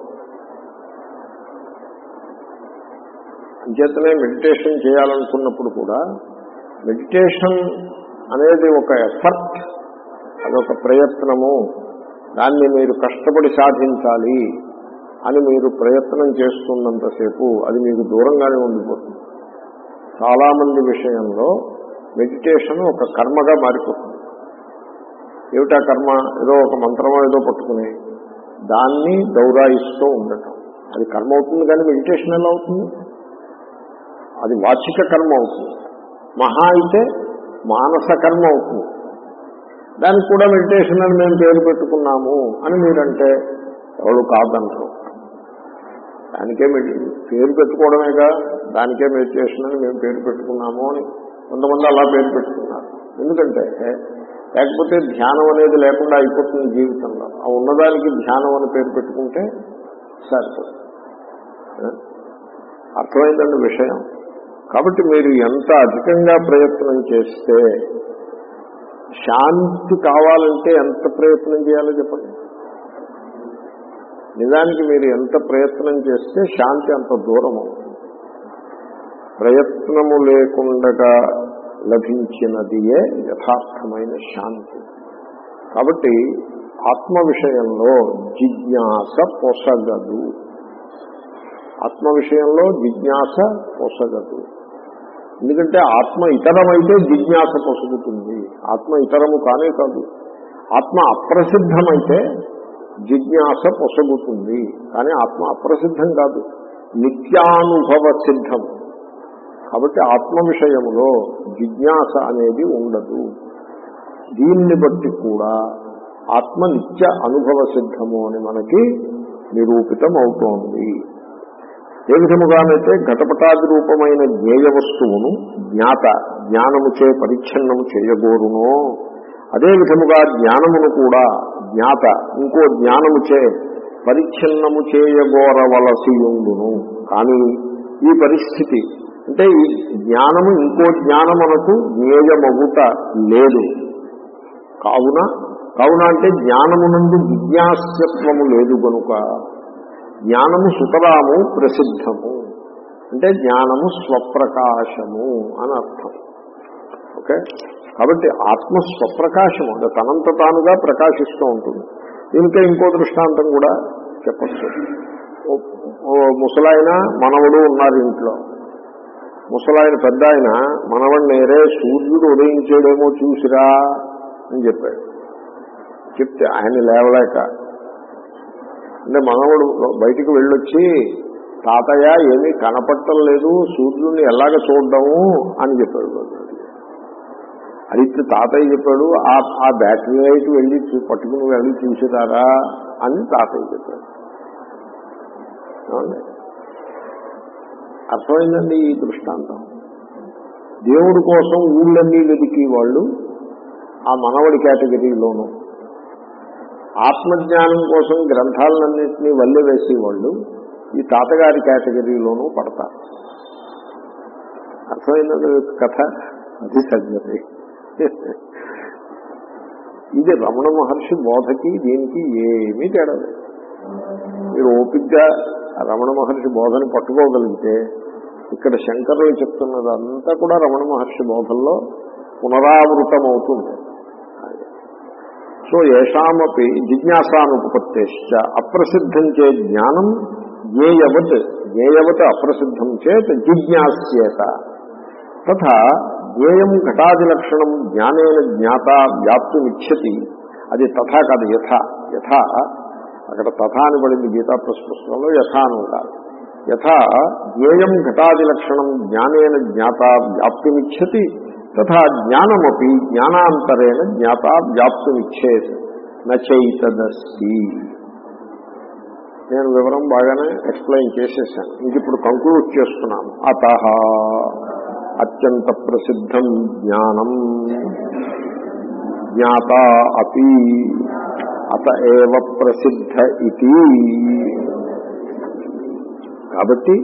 అంచేతనే మెడిటేషన్ చేయాలనుకున్నప్పుడు కూడా మెడిటేషన్ అనేది ఒక ఎఫర్ట్ అదొక ప్రయత్నము దాన్ని మీరు కష్టపడి సాధించాలి అని మీరు ప్రయత్నం చేస్తున్నంతసేపు అది మీకు దూరంగానే ఉండిపోతుంది చాలా మంది విషయంలో మెడిటేషన్ ఒక కర్మగా మారిపోతుంది ఏమిటా కర్మ ఏదో ఒక మంత్రమో ఏదో పట్టుకుని దాన్ని దౌరాయిస్తూ ఉండటం అది కర్మ అవుతుంది కానీ మెడిటేషన్ ఎలా అవుతుంది అది వాచిక కర్మ అవుతుంది మహా అయితే మానస కర్మ అవుతుంది దానికి కూడా మెడిటేషన్ అని మేము పేరు పెట్టుకున్నాము అని మీరంటే ఎవరు కాదంటారు దానికే మెడి పేరు పెట్టుకోవడమేగా దానికే మెడిటేషన్ అని మేము పేరు పెట్టుకున్నాము అని కొంతమంది అలా పేరు పెట్టుకున్నారు ఎందుకంటే లేకపోతే ధ్యానం అనేది లేకుండా అయిపోతుంది జీవితంలో ఆ ఉన్నదానికి ధ్యానం అని పేరు పెట్టుకుంటే సరిపోతుంది అర్థమైందండి విషయం కాబట్టి మీరు ఎంత అధికంగా ప్రయత్నం చేస్తే శాంతి కావాలంటే ఎంత ప్రయత్నం చేయాలో చెప్పండి నిజానికి మీరు ఎంత ప్రయత్నం చేస్తే శాంతి అంత దూరం అవుతుంది ప్రయత్నము లేకుండా లభించినదియే యథార్థమైన శాంతి కాబట్టి ఆత్మ విషయంలో జిజ్ఞాస పొసగదు ఆత్మ విషయంలో జిజ్ఞాస పొసగదు ఎందుకంటే ఆత్మ ఇతరమైతే జిజ్ఞాస పొసుగుతుంది ఆత్మ ఇతరము కానే కాదు ఆత్మ అప్రసిద్ధమైతే జిజ్ఞాస పొసగుతుంది కానీ ఆత్మ అప్రసిద్ధం కాదు నిత్యానుభవ సిద్ధం కాబట్టి ఆత్మ విషయంలో జిజ్ఞాస అనేది ఉండదు దీన్ని బట్టి కూడా ఆత్మ నిత్య అనుభవ సిద్ధము అని మనకి నిరూపితం అవుతోంది ఏ విధముగానైతే ఘటపటాది రూపమైన జ్ఞేయ వస్తువును జ్ఞాత జ్ఞానముచే పరిచ్ఛిన్నము చేయగోరునో అదే విధముగా జ్ఞానమును కూడా జ్ఞాత ఇంకో జ్ఞానముచే పరిచ్ఛిన్నము చేయగోరవలసియుండును కానీ ఈ పరిస్థితి అంటే ఈ జ్ఞానము ఇంకో జ్ఞానమునకు జ్ఞేయమగుట లేదు కావున కావున అంటే జ్ఞానమునందు జిజ్ఞాస్యత్వము లేదు గనుక జ్ఞానము సుతరాము ప్రసిద్ధము అంటే జ్ఞానము స్వప్రకాశము అని అర్థం ఓకే కాబట్టి ఆత్మ స్వప్రకాశము అంటే తనంత తానుగా ప్రకాశిస్తూ ఉంటుంది ఇంకా ఇంకో దృష్టాంతం కూడా చెప్పచ్చు ఓ- ఓ ముసలాయన మనవడు ఉన్నారు ఇంట్లో ముసలాయన పెద్ద ఆయన మనవడిని రే సూర్యుడు ఉదయించేడేమో చూసిరా అని చెప్పాడు చెప్తే ఆయన లేవలేక అంటే మనవడు బయటికి వెళ్ళొచ్చి తాతయ్య ఏమీ కనపడటం లేదు సూర్యుడిని ఎలాగ చూడడము అని చెప్పాడు అడిగితే తాతయ్య చెప్పాడు ఆ ఆ బ్యాటరీ లైట్ వెళ్ళి చూ- పట్టుకుని వెళ్ళి చూసేదారా అని తాతయ్య చెప్పాడు ఏమండి? అర్థమైందండి ఈ దృష్టాంతం దేవుడి కోసం ఊళ్ళన్నీ వెతికి వాళ్ళు ఆ మనవడి కేటగిరీలోను ఆత్మజ్ఞానం కోసం గ్రంథాలన్నింటినీ వల్లె వేసేవాళ్ళు ఈ తాతగారి కేటగిరీలోనూ పడతారు అర్థమైనది కథ అది సంగతి ఇది రమణ మహర్షి బోధకి దీనికి ఏమీ తేడా లేదు మీరు ఓపిగ్గా ఆ రమణ మహర్షి బోధని పట్టుకోగలిగితే ఇక్కడ శంకరులు చెప్తున్నదంతా కూడా రమణ మహర్షి బోధల్లో పునరావృతం అవుతుంది సో ఏషామపి జిజ్ఞాసానుపత్తేశ్చ అప్రసిద్ధం చే జ్ఞానం జ్ఞేయవత్ జ్ఞేయవత్ అప్రసిద్ధం చేత్ జిజ్ఞాస్యేత తథా జ్ఞేయం ఘటాదిలక్షణం జ్ఞానేన జ్ఞాత వ్యాప్తుమిచ్చతి అది తథా కాదు యథ యథ అక్కడ తథా అని పడింది గీతా పుస్తకంలో యథ అని ఉండాలి యథా జ్ఞేయం ఘటాదిలక్షణం జ్ఞానేన జ్ఞాత వ్యాప్తిమిచ్చతి తథా జ్ఞానమపి జ్ఞానాంతరేణ జ్ఞాత వ్యాప్తిమిచ్చేది నచైతదస్తి నేను వివరం బాగానే ఎక్స్ప్లెయిన్ చేసేసాను ఇంక ఇప్పుడు కంక్లూడ్ చేస్తున్నాను అత అత్యంత ప్రసిద్ధం జ్ఞానం జ్ఞాత అపి అత ఏవ ప్రసిద్ధ ఇది కాబట్టి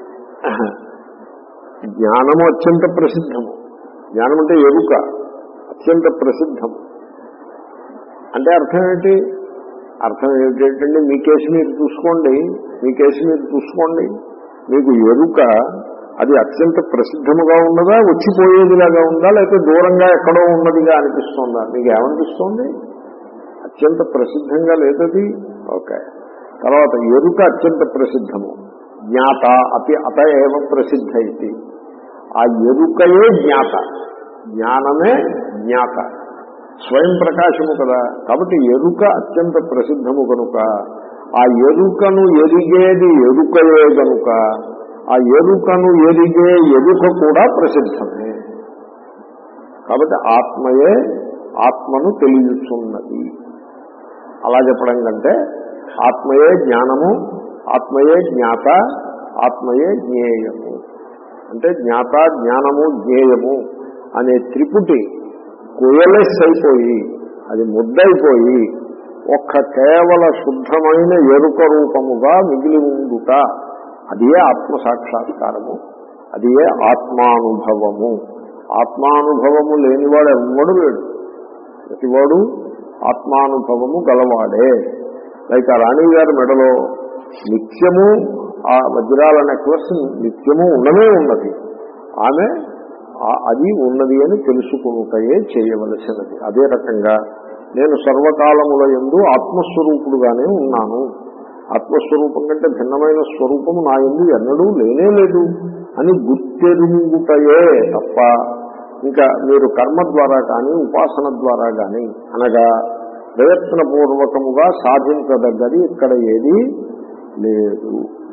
జ్ఞానము అత్యంత ప్రసిద్ధము జ్ఞానం అంటే ఎరుక అత్యంత ప్రసిద్ధం అంటే అర్థం ఏంటి అర్థం ఏమిటంటే మీ కేసు మీరు చూసుకోండి మీ కేసు మీరు చూసుకోండి మీకు ఎరుక అది అత్యంత ప్రసిద్ధముగా ఉన్నదా వచ్చిపోయేదిలాగా ఉందా లేకపోతే దూరంగా ఎక్కడో ఉన్నదిగా అనిపిస్తుందా మీకు ఏమనిపిస్తోంది అత్యంత ప్రసిద్ధంగా లేదది ఓకే తర్వాత ఎరుక అత్యంత ప్రసిద్ధము జ్ఞాత అతి అత ఏవ ప్రసిద్ధ ఇది ఆ ఎరుకయే జ్ఞాత జ్ఞానమే జ్ఞాత స్వయం ప్రకాశము కదా కాబట్టి ఎరుక అత్యంత ప్రసిద్ధము కనుక ఆ ఎరుకను ఎరిగేది ఎరుకయే కనుక ఆ ఎరుకను ఎరిగే ఎరుక కూడా ప్రసిద్ధమే కాబట్టి ఆత్మయే ఆత్మను తెలియచున్నది అలా చెప్పడం కంటే ఆత్మయే జ్ఞానము ఆత్మయే జ్ఞాత ఆత్మయే జ్ఞేయము అంటే జ్ఞాత జ్ఞానము జ్ఞేయము అనే త్రిపుటి కోయలెస్ అయిపోయి అది ముద్దయిపోయి ఒక్క కేవల శుద్ధమైన ఎరుక రూపముగా మిగిలి ఉండుట అదియే ఆత్మ సాక్షాత్కారము అదియే ఆత్మానుభవము ఆత్మానుభవము లేనివాడు ఎవ్వడు లేడు ప్రతివాడు ఆత్మానుభవము గలవాడే లైక్ ఆ రాణి గారి మెడలో నిత్యము ఆ వజ్రాల నెక్లెస్ నిత్యము ఉండనే ఉన్నది ఆమె ఆ- అది ఉన్నది అని తెలుసుకుంటయే చేయవలసినది అదే రకంగా నేను సర్వకాలముల ఎందు ఆత్మస్వరూపుడుగానే ఉన్నాను ఆత్మస్వరూపం కంటే భిన్నమైన స్వరూపము నా ఎందు ఎన్నడూ లేనే లేదు అని గుర్తెరుగుటయే తప్ప ఇంకా మీరు కర్మ ద్వారా కానీ ఉపాసన ద్వారా కానీ అనగా ప్రయత్నపూర్వకముగా సాధించదగ్గది ఇక్కడ ఏది లేదు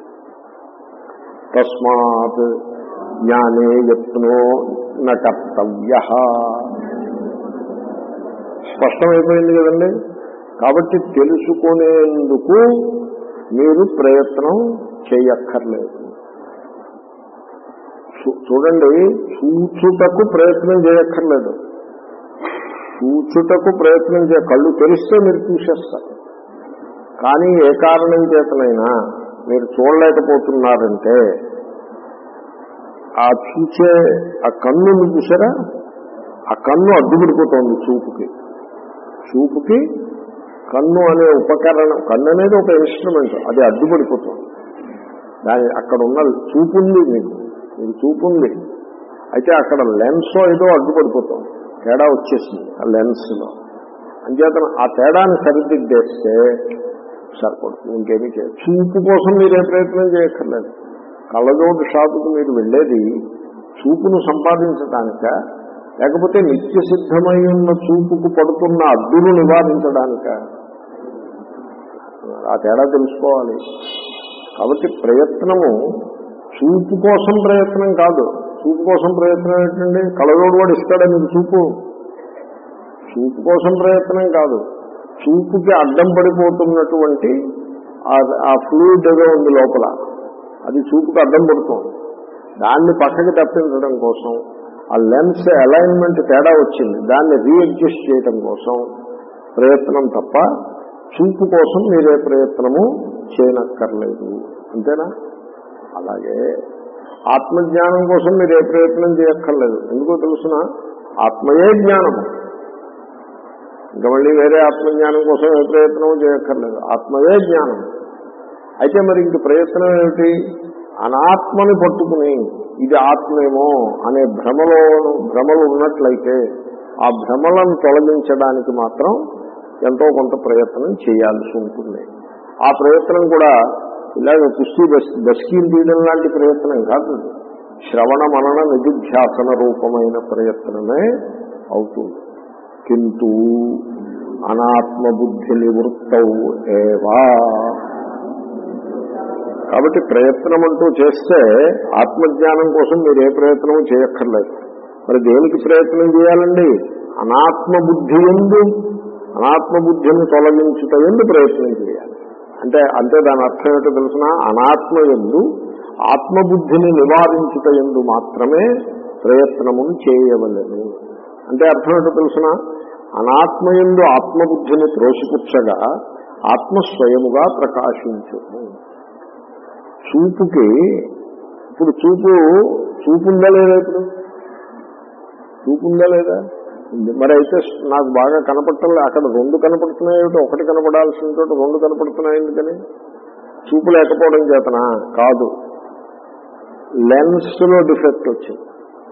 తస్మాత్ జ్ఞానే యత్నో న కర్తవ్య స్పష్టమైపోయింది కదండి కాబట్టి తెలుసుకునేందుకు మీరు ప్రయత్నం చేయక్కర్లేదు చూ- చూడండి చూచుటకు ప్రయత్నం చేయక్కర్లేదు చూచుటకు ప్రయత్నం చే కళ్ళు తెరిస్తే మీరు చూసేస్తారు కానీ ఏ కారణం చేతనైనా మీరు చూడలేకపోతున్నారంటే ఆ చూసే ఆ కన్నుని చూసారా ఆ కన్ను అడ్డుపడిపోతుంది చూపుకి చూపుకి కన్ను అనే ఉపకరణం కన్ను అనేది ఒక ఇన్స్ట్రుమెంట్ అది అడ్డుపడిపోతుంది దాని అక్కడ ఉన్న చూపు ఉంది మీకు మీకు చూపు ఉంది అయితే అక్కడ లెన్స్ ఏదో అడ్డుపడిపోతుంది తేడా వచ్చేసింది ఆ లెన్స్లో అంచేత ఆ తేడాన్ని సరిదిద్దేస్తే సరిపడుతుంది ఇంకేమీ చేయదు చూపు కోసం మీరు ఏ ప్రయత్నం చేయక్కర్లేదు కళ్ళజోడు షాపుకు మీరు వెళ్ళేది చూపును సంపాదించడానిక లేకపోతే నిత్య సిద్ధమై ఉన్న చూపుకు పడుతున్న అడ్డును నివారించడానిక ఆ తేడా తెలుసుకోవాలి కాబట్టి ప్రయత్నము చూపు కోసం ప్రయత్నం కాదు చూపు కోసం ప్రయత్నం ఏంటండి కళలోడు వాడు ఇస్తాడా మీకు చూపు చూపు కోసం ప్రయత్నం కాదు చూపుకి అడ్డం పడిపోతున్నటువంటి ఆ- ఆ ఫ్లూయిడ్ ఏదో ఉంది లోపల అది చూపుకి అడ్డం పడుతుంది దాన్ని పక్కకి తప్పించడం కోసం ఆ లెన్స్ అలైన్మెంట్ తేడా వచ్చింది దాన్ని రీఅడ్జస్ట్ చేయడం కోసం ప్రయత్నం తప్ప చూపు కోసం మీరే ప్రయత్నము చేయనక్కర్లేదు అంతేనా అలాగే ఆత్మజ్ఞానం కోసం మీరు ఏ ప్రయత్నం చేయక్కర్లేదు ఎందుకో తెలుసిన ఆత్మయే జ్ఞానము ఇంకా మళ్ళీ వేరే ఆత్మజ్ఞానం కోసం ఏ ప్రయత్నం చేయక్కర్లేదు ఆత్మయే జ్ఞానం అయితే మరి ఇంక ప్రయత్నం ఏమిటి అనాత్మని పట్టుకుని ఇది ఆత్మేమో అనే భ్రమలో భ్రమలు ఉన్నట్లయితే ఆ భ్రమలను తొలగించడానికి మాత్రం ఎంతో కొంత ప్రయత్నం చేయాల్సి ఉంటుంది ఆ ప్రయత్నం కూడా ఇలాగ కుస్తీ బస్ బస్కీలు తీయడం లాంటి ప్రయత్నం కాదు శ్రవణ మనన నిధిధ్యాసన రూపమైన ప్రయత్నమే అవుతుంది కింటూ అనాత్మబుద్ధి నివృత్తౌ ఏవా కాబట్టి ప్రయత్నం అంటూ చేస్తే ఆత్మజ్ఞానం కోసం మీరు ఏ ప్రయత్నం చేయక్కర్లేదు మరి దేనికి ప్రయత్నం చేయాలండి అనాత్మ బుద్ధి ఎందు అనాత్మ బుద్ధిని తొలగించుట ఎందు ప్రయత్నం చేయాలి అంటే అంటే దాని అర్థం ఏంటో తెలుసిన అనాత్మ ఎందు ఆత్మబుద్ధిని నివారించుట ఎందు మాత్రమే ప్రయత్నమును చేయవలను అంటే అర్థం ఏంటో తెలుసిన అనాత్మయందు ఆత్మబుద్ధిని త్రోసిపుచ్చగా ఆత్మ స్వయముగా ప్రకాశించును చూపుకి ఇప్పుడు చూపు చూపు ఉందా లేదా ఇప్పుడు చూపు ఉందా లేదా ఉంది. మరి అయితే నాకు బాగా కనపడటం అక్కడ రెండు కనపడుతున్నాయి ఏమిటి ఒకటి కనపడాల్సిన చోట రెండు కనపడుతున్నాయి ఎందుకని చూపు లేకపోవడం చేతనా కాదు లెన్స్ లో డిఫెక్ట్ వచ్చింది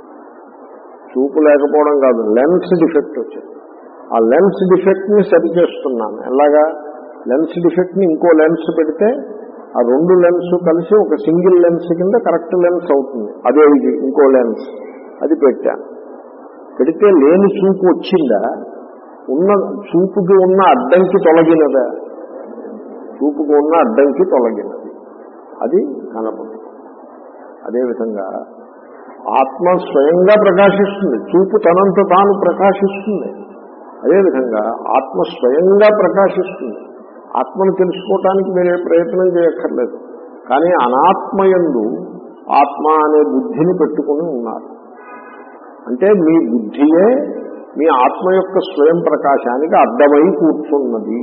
చూపు లేకపోవడం కాదు లెన్స్ డిఫెక్ట్ వచ్చింది ఆ లెన్స్ డిఫెక్ట్ ని సరి చేస్తున్నాను ఎలాగా లెన్స్ డిఫెక్ట్ ని ఇంకో లెన్స్ పెడితే ఆ రెండు లెన్స్ కలిసి ఒక సింగిల్ లెన్స్ కింద కరెక్ట్ లెన్స్ అవుతుంది అదే ఇది ఇంకో లెన్స్ అది పెట్టాను పెడితే లేని చూపు వచ్చిందా ఉన్న చూపుకి ఉన్న అడ్డంకి తొలగినదా చూపుకు ఉన్న అడ్డంకి తొలగినది అది కనపడుతుంది అదేవిధంగా ఆత్మ స్వయంగా ప్రకాశిస్తుంది చూపు తనంత తాను ప్రకాశిస్తుంది అదేవిధంగా ఆత్మ స్వయంగా ప్రకాశిస్తుంది ఆత్మను తెలుసుకోవటానికి మీరే ప్రయత్నం చేయక్కర్లేదు కానీ అనాత్మయందు ఆత్మ అనే బుద్ధిని పెట్టుకుని ఉన్నారు అంటే మీ బుద్ధియే మీ ఆత్మ యొక్క స్వయం ప్రకాశానికి అర్థమై కూర్చున్నది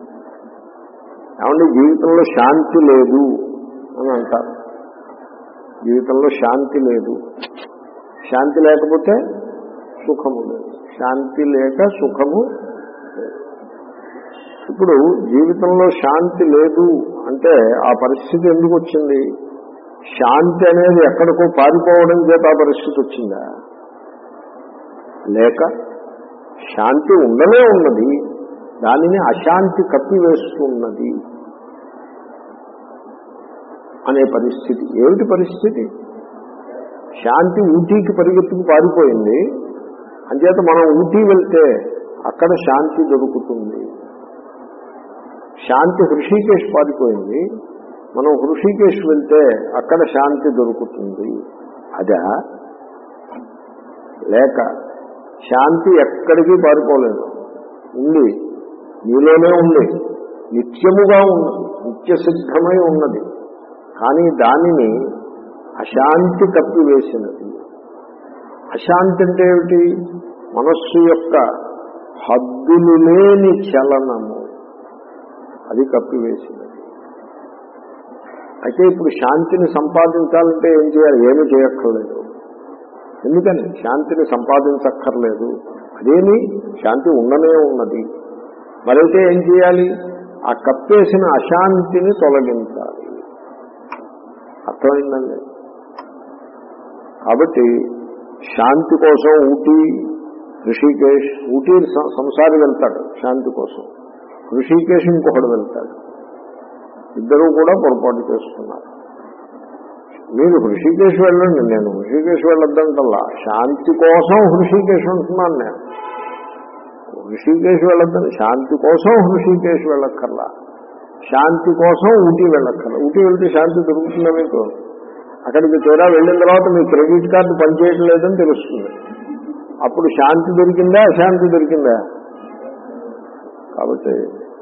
ఏమంటే జీవితంలో శాంతి లేదు అని అంటారు జీవితంలో శాంతి లేదు శాంతి లేకపోతే సుఖము లేదు శాంతి లేక సుఖము లేదు. ఇప్పుడు జీవితంలో శాంతి లేదు అంటే ఆ పరిస్థితి ఎందుకు వచ్చింది శాంతి అనేది ఎక్కడికో పారిపోవడం చేత ఆ పరిస్థితి వచ్చిందా లేక శాంతి ఉండనే ఉన్నది దానిని అశాంతి కప్పివేస్తున్నది అనే పరిస్థితి ఏమిటి పరిస్థితి శాంతి ఊటీకి పరిగెత్తుకు పారిపోయింది అంచేత మనం ఊటీ వెళ్తే అక్కడ శాంతి దొరుకుతుంది శాంతి హృషికేశ్ పారిపోయింది మనం హృషికేశ్ వెళ్తే అక్కడ శాంతి దొరుకుతుంది అదా లేక శాంతి ఎక్కడికి పారిపోలేదు ఉంది నీలోనే ఉంది నిత్యముగా ఉన్నది నిత్య సిద్ధమై ఉన్నది కానీ దానిని అశాంతి కప్పివేసినది అశాంతి అంటే ఏమిటి మనస్సు యొక్క హద్దులు లేని చలనము అది కప్పివేసినది అయితే ఇప్పుడు శాంతిని సంపాదించాలంటే ఏం చేయాలి ఏమీ చేయక్కర్లేదు ఎందుకని శాంతిని సంపాదించక్కర్లేదు అదేమి శాంతి ఉండనే ఉన్నది మరైతే ఏం చేయాలి ఆ కప్పేసిన అశాంతిని తొలగించాలి అర్థమైందండి కాబట్టి శాంతి కోసం ఊటీ ఋషికేశ్ ఊటీ సం- సంసారి వెళ్తాడు శాంతి కోసం ఋషికేశ్ ఇంకొకడు వెళ్తాడు ఇద్దరూ కూడా పొరపాటు చేస్తున్నారు మీరు హృషికేశ్ వెళ్ళండి నేను హృషికేశ్ వెళ్ళొద్దంటల్లా శాంతి కోసం హృషికేశ్ ఉంటున్నాను నేను హృషికేశ్ వెళ్ళొద్దని శాంతి కోసం హృషికేశ్ వెళ్ళక్కర్లా శాంతి కోసం ఊటీ వెళ్ళక్కర్లా ఊటీ వెళ్తే శాంతి దొరుకుతుందా మీకు అక్కడికి తీరా వెళ్ళిన తర్వాత మీ క్రెడిట్ కార్డు పనిచేయటం లేదని తెలుస్తుంది అప్పుడు శాంతి దొరికిందా అశాంతి దొరికిందా కాబట్టి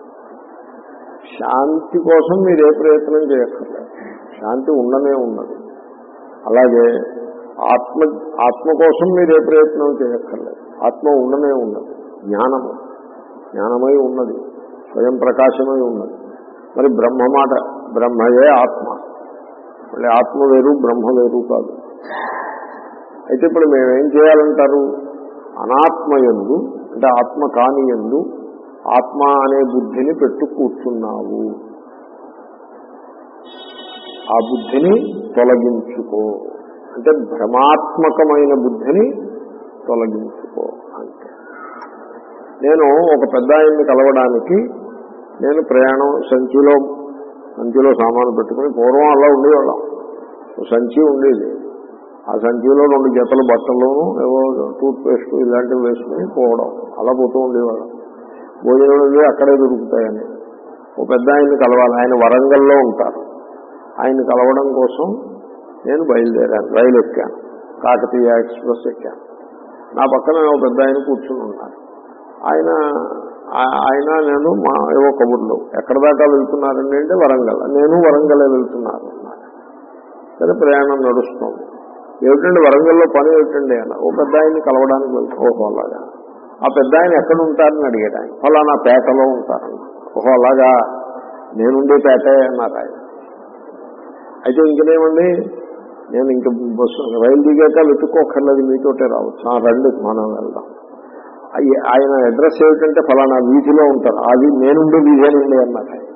శాంతి కోసం మీరు ఏ ప్రయత్నం చేయక్కర్లేదు శాంతి ఉండనే ఉన్నది అలాగే ఆత్మ ఆత్మ కోసం మీరు ఏ ప్రయత్నం చేయక్కర్లేదు ఆత్మ ఉండనే ఉన్నది జ్ఞానము జ్ఞానమై ఉన్నది స్వయం ప్రకాశమై ఉన్నది మరి బ్రహ్మ మాట బ్రహ్మయే ఆత్మ మళ్ళీ ఆత్మ వేరు బ్రహ్మ వేరు కాదు అయితే ఇప్పుడు మేమేం చేయాలంటారు అనాత్మయందు అంటే ఆత్మ కాని ఎందు ఆత్మ అనే బుద్ధిని పెట్టు కూర్చున్నావు ఆ బుద్ధిని తొలగించుకో అంటే భ్రమాత్మకమైన బుద్ధిని తొలగించుకో అంటే నేను ఒక పెద్ద ఆయన్ని కలవడానికి నేను ప్రయాణం సంచిలో సంచిలో సామాను పెట్టుకుని పూర్వం అలా ఉండేవాళ్ళం ఓ సంచి ఉండేది ఆ సంచిలో రెండు జతల బట్టల్లోనూ ఏవో టూత్ పేస్ట్ ఇలాంటివి వేసుకుని పోవడం అలా పోతూ ఉండేవాళ్ళం భోజనం ఇవి అక్కడే దొరుకుతాయని ఓ పెద్ద ఆయన్ని కలవాలి ఆయన వరంగల్లో ఉంటారు ఆయన కలవడం కోసం నేను బయలుదేరాను రైలు ఎక్కాను కాకతీయ ఎక్స్ప్రెస్ ఎక్కాను నా పక్కన ఓ పెద్ద ఆయన కూర్చుని ఉన్నారు ఆయన ఆ- ఆయన నేను మా ఏవో కబుర్లు ఎక్కడ దాకా వెళ్తున్నారండి అంటే వరంగల్ నేను వరంగలే వెళ్తున్నాను అన్నారు సరే ప్రయాణం నడుస్తుంది ఏమిటండి వరంగల్లో పని ఏమిటండి అన్న ఓ పెద్ద ఆయన్ని కలవడానికి వెళ్తాం ఓహో అలాగా ఆ పెద్ద ఆయన ఎక్కడ ఉంటారని అడిగాడు ఆయన ఫలానా పేటలో ఉంటారన్న ఓహో అలాగా నేనుండే పేటే అన్నారు ఆయన అయితే ఇంకనేమండి నేను ఇంక బస్సు రైలు దిగాక వెతుక్కోకర్లేదు మీతోటే రావచ్చు ఆ రండి మనం వెళ్దాం అయ్య- ఆయన అడ్రస్ ఏమిటంటే ఫలానా వీధిలో ఉంటారు అది నేనుండే వీధేనండి అన్నారు ఆయన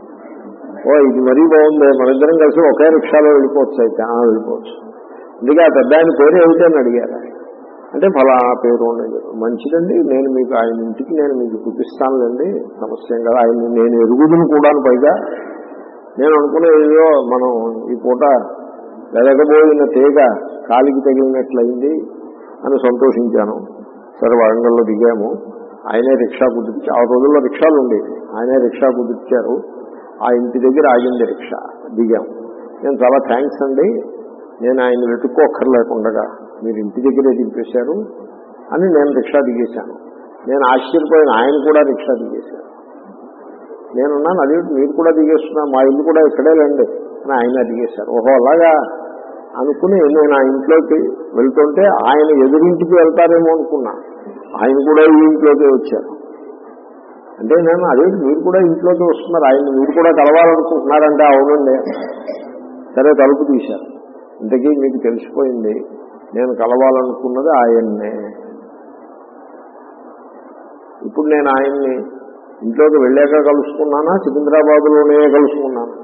ఓ ఇది మరీ బాగుంది మనిద్దరం కలిసి ఒకే రిక్షాలో వెళ్ళిపోవచ్చు అయితే ఆ, వెళ్ళిపోవచ్చు అందుకే ఆ పెద్ద ఆయన పేరు ఏమిటని అడిగారు ఆయన. అంటే ఫలానా పేరు ఉండేది మంచిదండి నేను మీకు ఆయన ఇంటికి నేను మీకు చూపిస్తానులేండి సమస్య ఏం కదా ఆయన నేను ఎరుగుదును కూడా పైగా నేను అనుకునేదో మనం ఈ పూట వెదగబోయిన తీగ కాలికి తగిలినట్లయింది అని సంతోషించాను సరే వరంగల్లో దిగాము ఆయనే రిక్షా కుదిర్చి ఆ రోజుల్లో రిక్షాలు ఉండేవి ఆయనే రిక్షా కుదిర్చారు ఆ ఇంటి దగ్గర ఆగింది రిక్షా దిగాము నేను చాలా థ్యాంక్స్ అండి నేను ఆయన వెతుక్కోక్కర్లేకుండగా మీరు ఇంటి దగ్గరే దింపేశారు అని నేను రిక్షా దిగేశాను నేను ఆశ్చర్యపోయిన ఆయన కూడా రిక్షా దిగేశాను నేనున్నాను అది మీరు కూడా దిగేస్తున్నా మా ఇల్లు కూడా ఇక్కడే లేండి అని ఆయన దిగేశారు ఓహో అలాగా అనుకుని నేను ఆ ఇంట్లోకి వెళ్తుంటే ఆయన ఎదురింటికి వెళ్తారేమో అనుకున్నా ఆయన కూడా ఈ ఇంట్లోకి వచ్చారు అంటే నేను అదే మీరు కూడా ఇంట్లోకి వస్తున్నారు ఆయన మీరు కూడా కలవాలనుకుంటున్నారంటే అవునండి సరే తలుపు తీశారు ఇంతకీ మీకు తెలిసిపోయింది నేను కలవాలనుకున్నది ఆయన్నే ఇప్పుడు నేను ఆయన్ని ఇంట్లోకి వెళ్ళాక కలుసుకున్నానా సికింద్రాబాద్లోనే కలుసుకున్నాను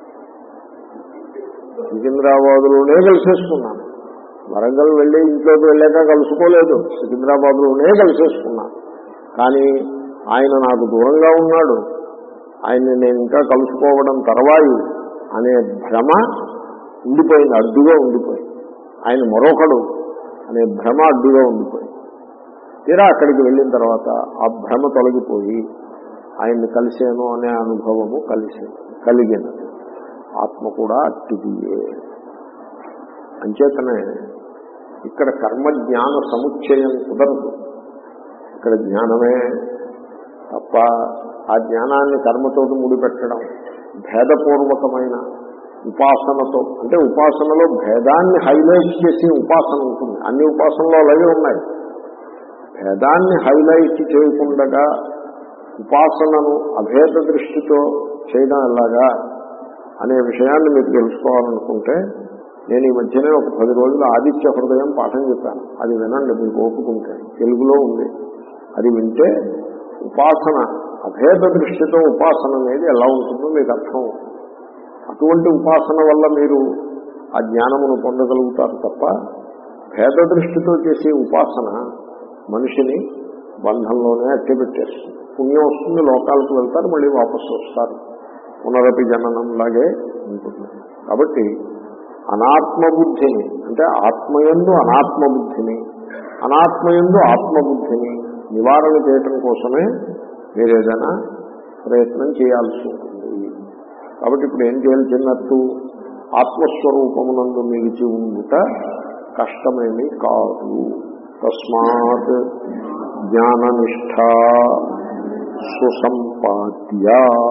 సికింద్రాబాద్లోనే కలిసేసుకున్నాను వరంగల్ వెళ్ళి ఇంట్లోకి వెళ్ళాక కలుసుకోలేదు సికింద్రాబాద్లోనే కలిసేసుకున్నాను కానీ ఆయన నాకు దూరంగా ఉన్నాడు ఆయన్ని నేను ఇంకా కలుసుకోవడం తర్వాయి అనే భ్రమ ఉండిపోయింది అడ్డుగా ఉండిపోయింది ఆయన మరొకడు అనే భ్రమ అడ్డుగా ఉండిపోయింది తీరా అక్కడికి వెళ్ళిన తర్వాత ఆ భ్రమ తొలగిపోయి ఆయన్ని కలిశాను అనే అనుభవము కలిసి కలిగినది ఆత్మ కూడా అట్టిదియే అంచేతనే ఇక్కడ కర్మ జ్ఞాన సముచ్చయం కుదరదు ఇక్కడ జ్ఞానమే తప్ప ఆ జ్ఞానాన్ని కర్మతోటి ముడిపెట్టడం భేదపూర్వకమైన ఉపాసనతో అంటే ఉపాసనలో భేదాన్ని హైలైట్ చేసే ఉపాసన ఉంటుంది అన్ని ఉపాసనలు అలాగే ఉన్నాయి భేదాన్ని హైలైట్ చేయకుండా ఉపాసనను అభేద దృష్టితో చేయడం ఎలాగా అనే విషయాన్ని మీరు తెలుసుకోవాలనుకుంటే నేను ఈ మధ్యనే ఒక పది రోజులు ఆదిత్య హృదయం పాఠం చెప్పాను అది వినండి మీకు ఓపుకుంటే తెలుగులో ఉంది అది వింటే ఉపాసన అభేద దృష్టితో ఉపాసన అనేది ఎలా ఉంటుందో మీకు అర్థం అవుతుంది. అటువంటి ఉపాసన వల్ల మీరు ఆ జ్ఞానమును పొందగలుగుతారు తప్ప భేద దృష్టితో చేసే ఉపాసన మనిషిని బంధంలోనే అట్టెపెట్టేస్తుంది పుణ్యం వస్తుంది లోకాలకు వెళ్తారు మళ్ళీ వాపసు వస్తారు పునరపి జననం లాగే ఉంటుంది కాబట్టి అనాత్మబుద్ధిని అంటే ఆత్మయందు అనాత్మబుద్ధిని అనాత్మయందు ఆత్మబుద్ధిని నివారణ చేయటం కోసమే మీరు ఏదైనా ప్రయత్నం చేయాల్సి ఉంటుంది కాబట్టి ఇప్పుడు ఏం చేయాలి చిన్నట్టు ఆత్మస్వరూపమునందు నిలిచి ఉండుట కష్టమేమి కాదు తస్మాత్ జ్ఞాననిష్ట సుసంపాద్య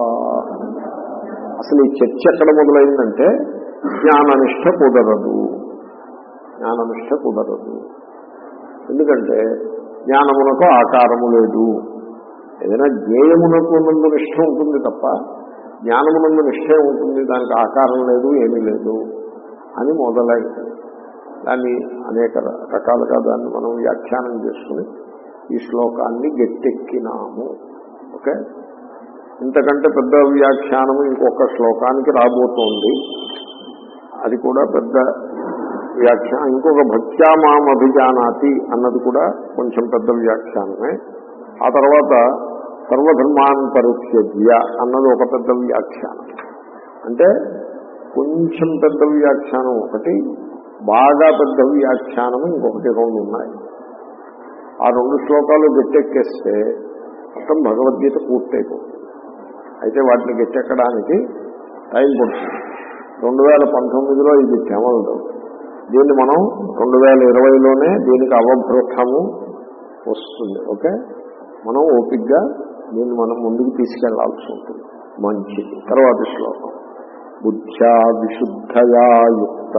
అసలు ఈ చర్చ ఎక్కడ మొదలైందంటే జ్ఞాననిష్ట కుదరదు జ్ఞాననిష్ట కుదరదు ఎందుకంటే జ్ఞానమునకు ఆకారము లేదు ఏదైనా జ్ఞేయమునకు నందు నిష్ట ఉంటుంది తప్ప జ్ఞానమునందు నిష్టే ఉంటుంది దానికి ఆకారం లేదు ఏమీ లేదు అని మొదలైంది దాన్ని అనేక రకాలుగా దాన్ని మనం వ్యాఖ్యానం చేసుకుని ఈ శ్లోకాన్ని గట్టెక్కినాము ఓకే ఇంతకంటే పెద్ద వ్యాఖ్యానము ఇంకొక శ్లోకానికి రాబోతోంది అది కూడా పెద్ద వ్యాఖ్యానం ఇంకొక భక్త్యా మాం అభిజానాతి అన్నది కూడా కొంచెం పెద్ద వ్యాఖ్యానమే ఆ తర్వాత సర్వధర్మాన్ పరిత్యజ్య అన్నది ఒక పెద్ద వ్యాఖ్యానం అంటే కొంచెం పెద్ద వ్యాఖ్యానం ఒకటి బాగా పెద్ద వ్యాఖ్యానం ఇంకొకటి రెండు ఉన్నాయి ఆ రెండు శ్లోకాలు గట్టెక్కేస్తే మొత్తం భగవద్గీత పూర్తయిపోతుంది అయితే వాటిని గట్టెక్కడానికి టైం పడుతుంది రెండు వేల పంతొమ్మిదిలో ఇది తెమలదు దీన్ని మనం రెండు వేల ఇరవైలోనే దీనికి అవభృతము వస్తుంది ఓకే మనం ఓపిక్గా దీన్ని మనం ముందుకు తీసుకెళ్లాల్సి ఉంటుంది మంచిది తర్వాత శ్లోకం బుద్ధ్యా విశుద్ధయా యుక్త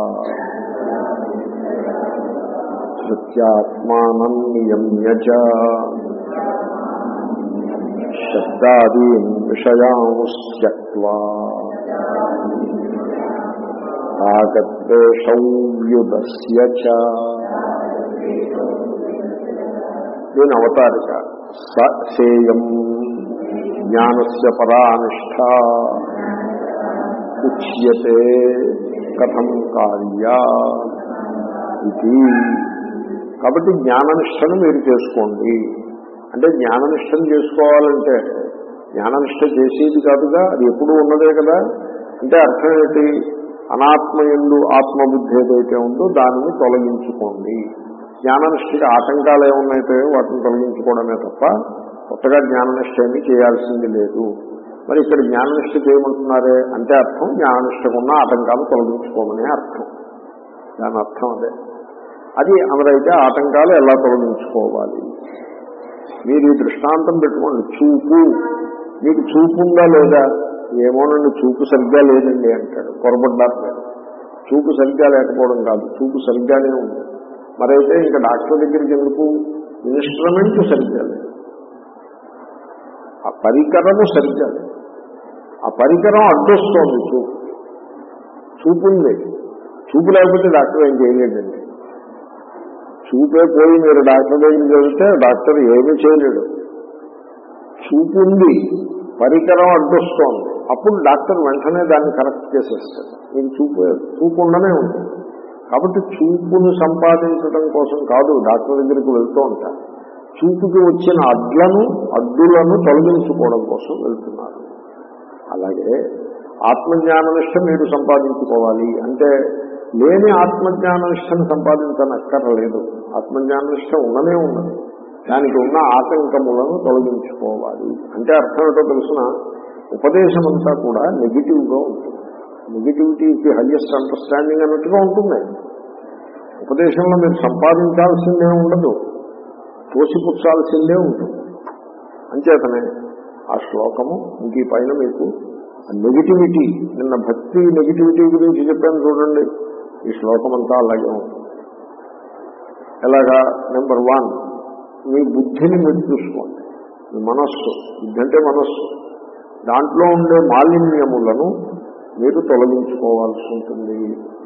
సత్యాత్మానం నియమ్య చ శబ్దాదీన్ విషయాంస్త్యక్వా రాగద్వేషౌవ్యుదస్య చ దీని అవతారిక స సేయం జ్ఞానస్య పరానిష్ట ఉచ్యతే కథం కార్యా ఇది కాబట్టి జ్ఞాననిష్టను మీరు చేసుకోండి అంటే జ్ఞాననిష్టను చేసుకోవాలంటే జ్ఞాననిష్ట చేసేది కాదుగా అది ఎప్పుడూ ఉన్నదే కదా అంటే అర్థం ఏంటి అనాత్మయందు ఆత్మబుద్ధి ఏదైతే ఉందో దానిని తొలగించుకోండి జ్ఞాననిష్ఠకి ఆటంకాలు ఏమున్నాయితే వాటిని తొలగించుకోవడమే తప్ప కొత్తగా జ్ఞాననిష్ట ఏమీ చేయాల్సింది లేదు మరి ఇక్కడ జ్ఞాననిష్ట చేయమంటున్నారే అంటే అర్థం జ్ఞాననిష్టకున్న ఆటంకాలు తొలగించుకోమనే అర్థం దాని అర్థం అదే అది అమరైతే ఆటంకాలు ఎలా తొలగించుకోవాలి మీరు ఈ దృష్టాంతం పెట్టుకోండి చూపు మీకు చూపు ఉందా లేదా ఏమోనండి చూపు సరిగ్గా లేదండి అంటాడు పొరపడ్డారు మీరు చూపు సరిగ్గా లేకపోవడం కాదు చూపు సరిగ్గానే ఉంది మరైతే ఇంకా డాక్టర్ దగ్గరికి ఎందుకు ఇన్స్ట్రుమెంట్ సరిగ్గా లేదు ఆ పరికరము సరిగ్గా లేదు ఆ పరికరం అడ్డొస్తోంది చూపు చూపు ఉంది చూపు లేకపోతే డాక్టర్ ఏం చేయలేదండి చూపే పోయి మీరు డాక్టర్ దగ్గరికి వెళ్తే డాక్టర్ ఏమీ చేయలేడు చూపు ఉంది పరికరం అడ్డొస్తోంది అప్పుడు డాక్టర్ వెంటనే దాన్ని కరెక్ట్ చేసేస్తాడు మీకు చూపు చూపు ఉండనే ఉంటుంది కాబట్టి చూపును సంపాదించడం కోసం కాదు డాక్టర్ దగ్గరికి వెళ్తూ ఉంటారు చూపుకి వచ్చిన అడ్లను అడ్డులను తొలగించుకోవడం కోసం వెళ్తున్నారు అలాగే ఆత్మజ్ఞాననిష్ట మీరు సంపాదించుకోవాలి అంటే లేని ఆత్మజ్ఞాననిష్టను సంపాదించనక్కర్లేదు ఆత్మజ్ఞాననిష్ట ఉన్ననే ఉన్నది దానికి ఉన్న ఆటంకములను తొలగించుకోవాలి అంటే అర్థం ఏంటో తెలిసిన ఉపదేశం అంతా కూడా నెగిటివ్గా ఉంటుంది నెగిటివిటీకి హయ్యెస్ట్ అండర్స్టాండింగ్ అన్నట్టుగా ఉంటుంది ఉపదేశంలో మీరు సంపాదించాల్సిందే ఉండదు తోసిపుచ్చాల్సిందే ఉంటుంది అంచేతనే ఆ శ్లోకము ఇంక ఈ పైన మీకు నెగిటివిటీ నిన్న భక్తి నెగిటివిటీ గురించి చెప్పాను చూడండి ఈ శ్లోకం అంతా అలాగే ఉంటుంది ఎలాగా నెంబర్ వన్ మీ బుద్ధిని మీరు చూసుకోండి మీ మనస్సు బుద్ధి అంటే మనస్సు దాంట్లో ఉండే మాలిన్యములను మీరు తొలగించుకోవాల్సి ఉంటుంది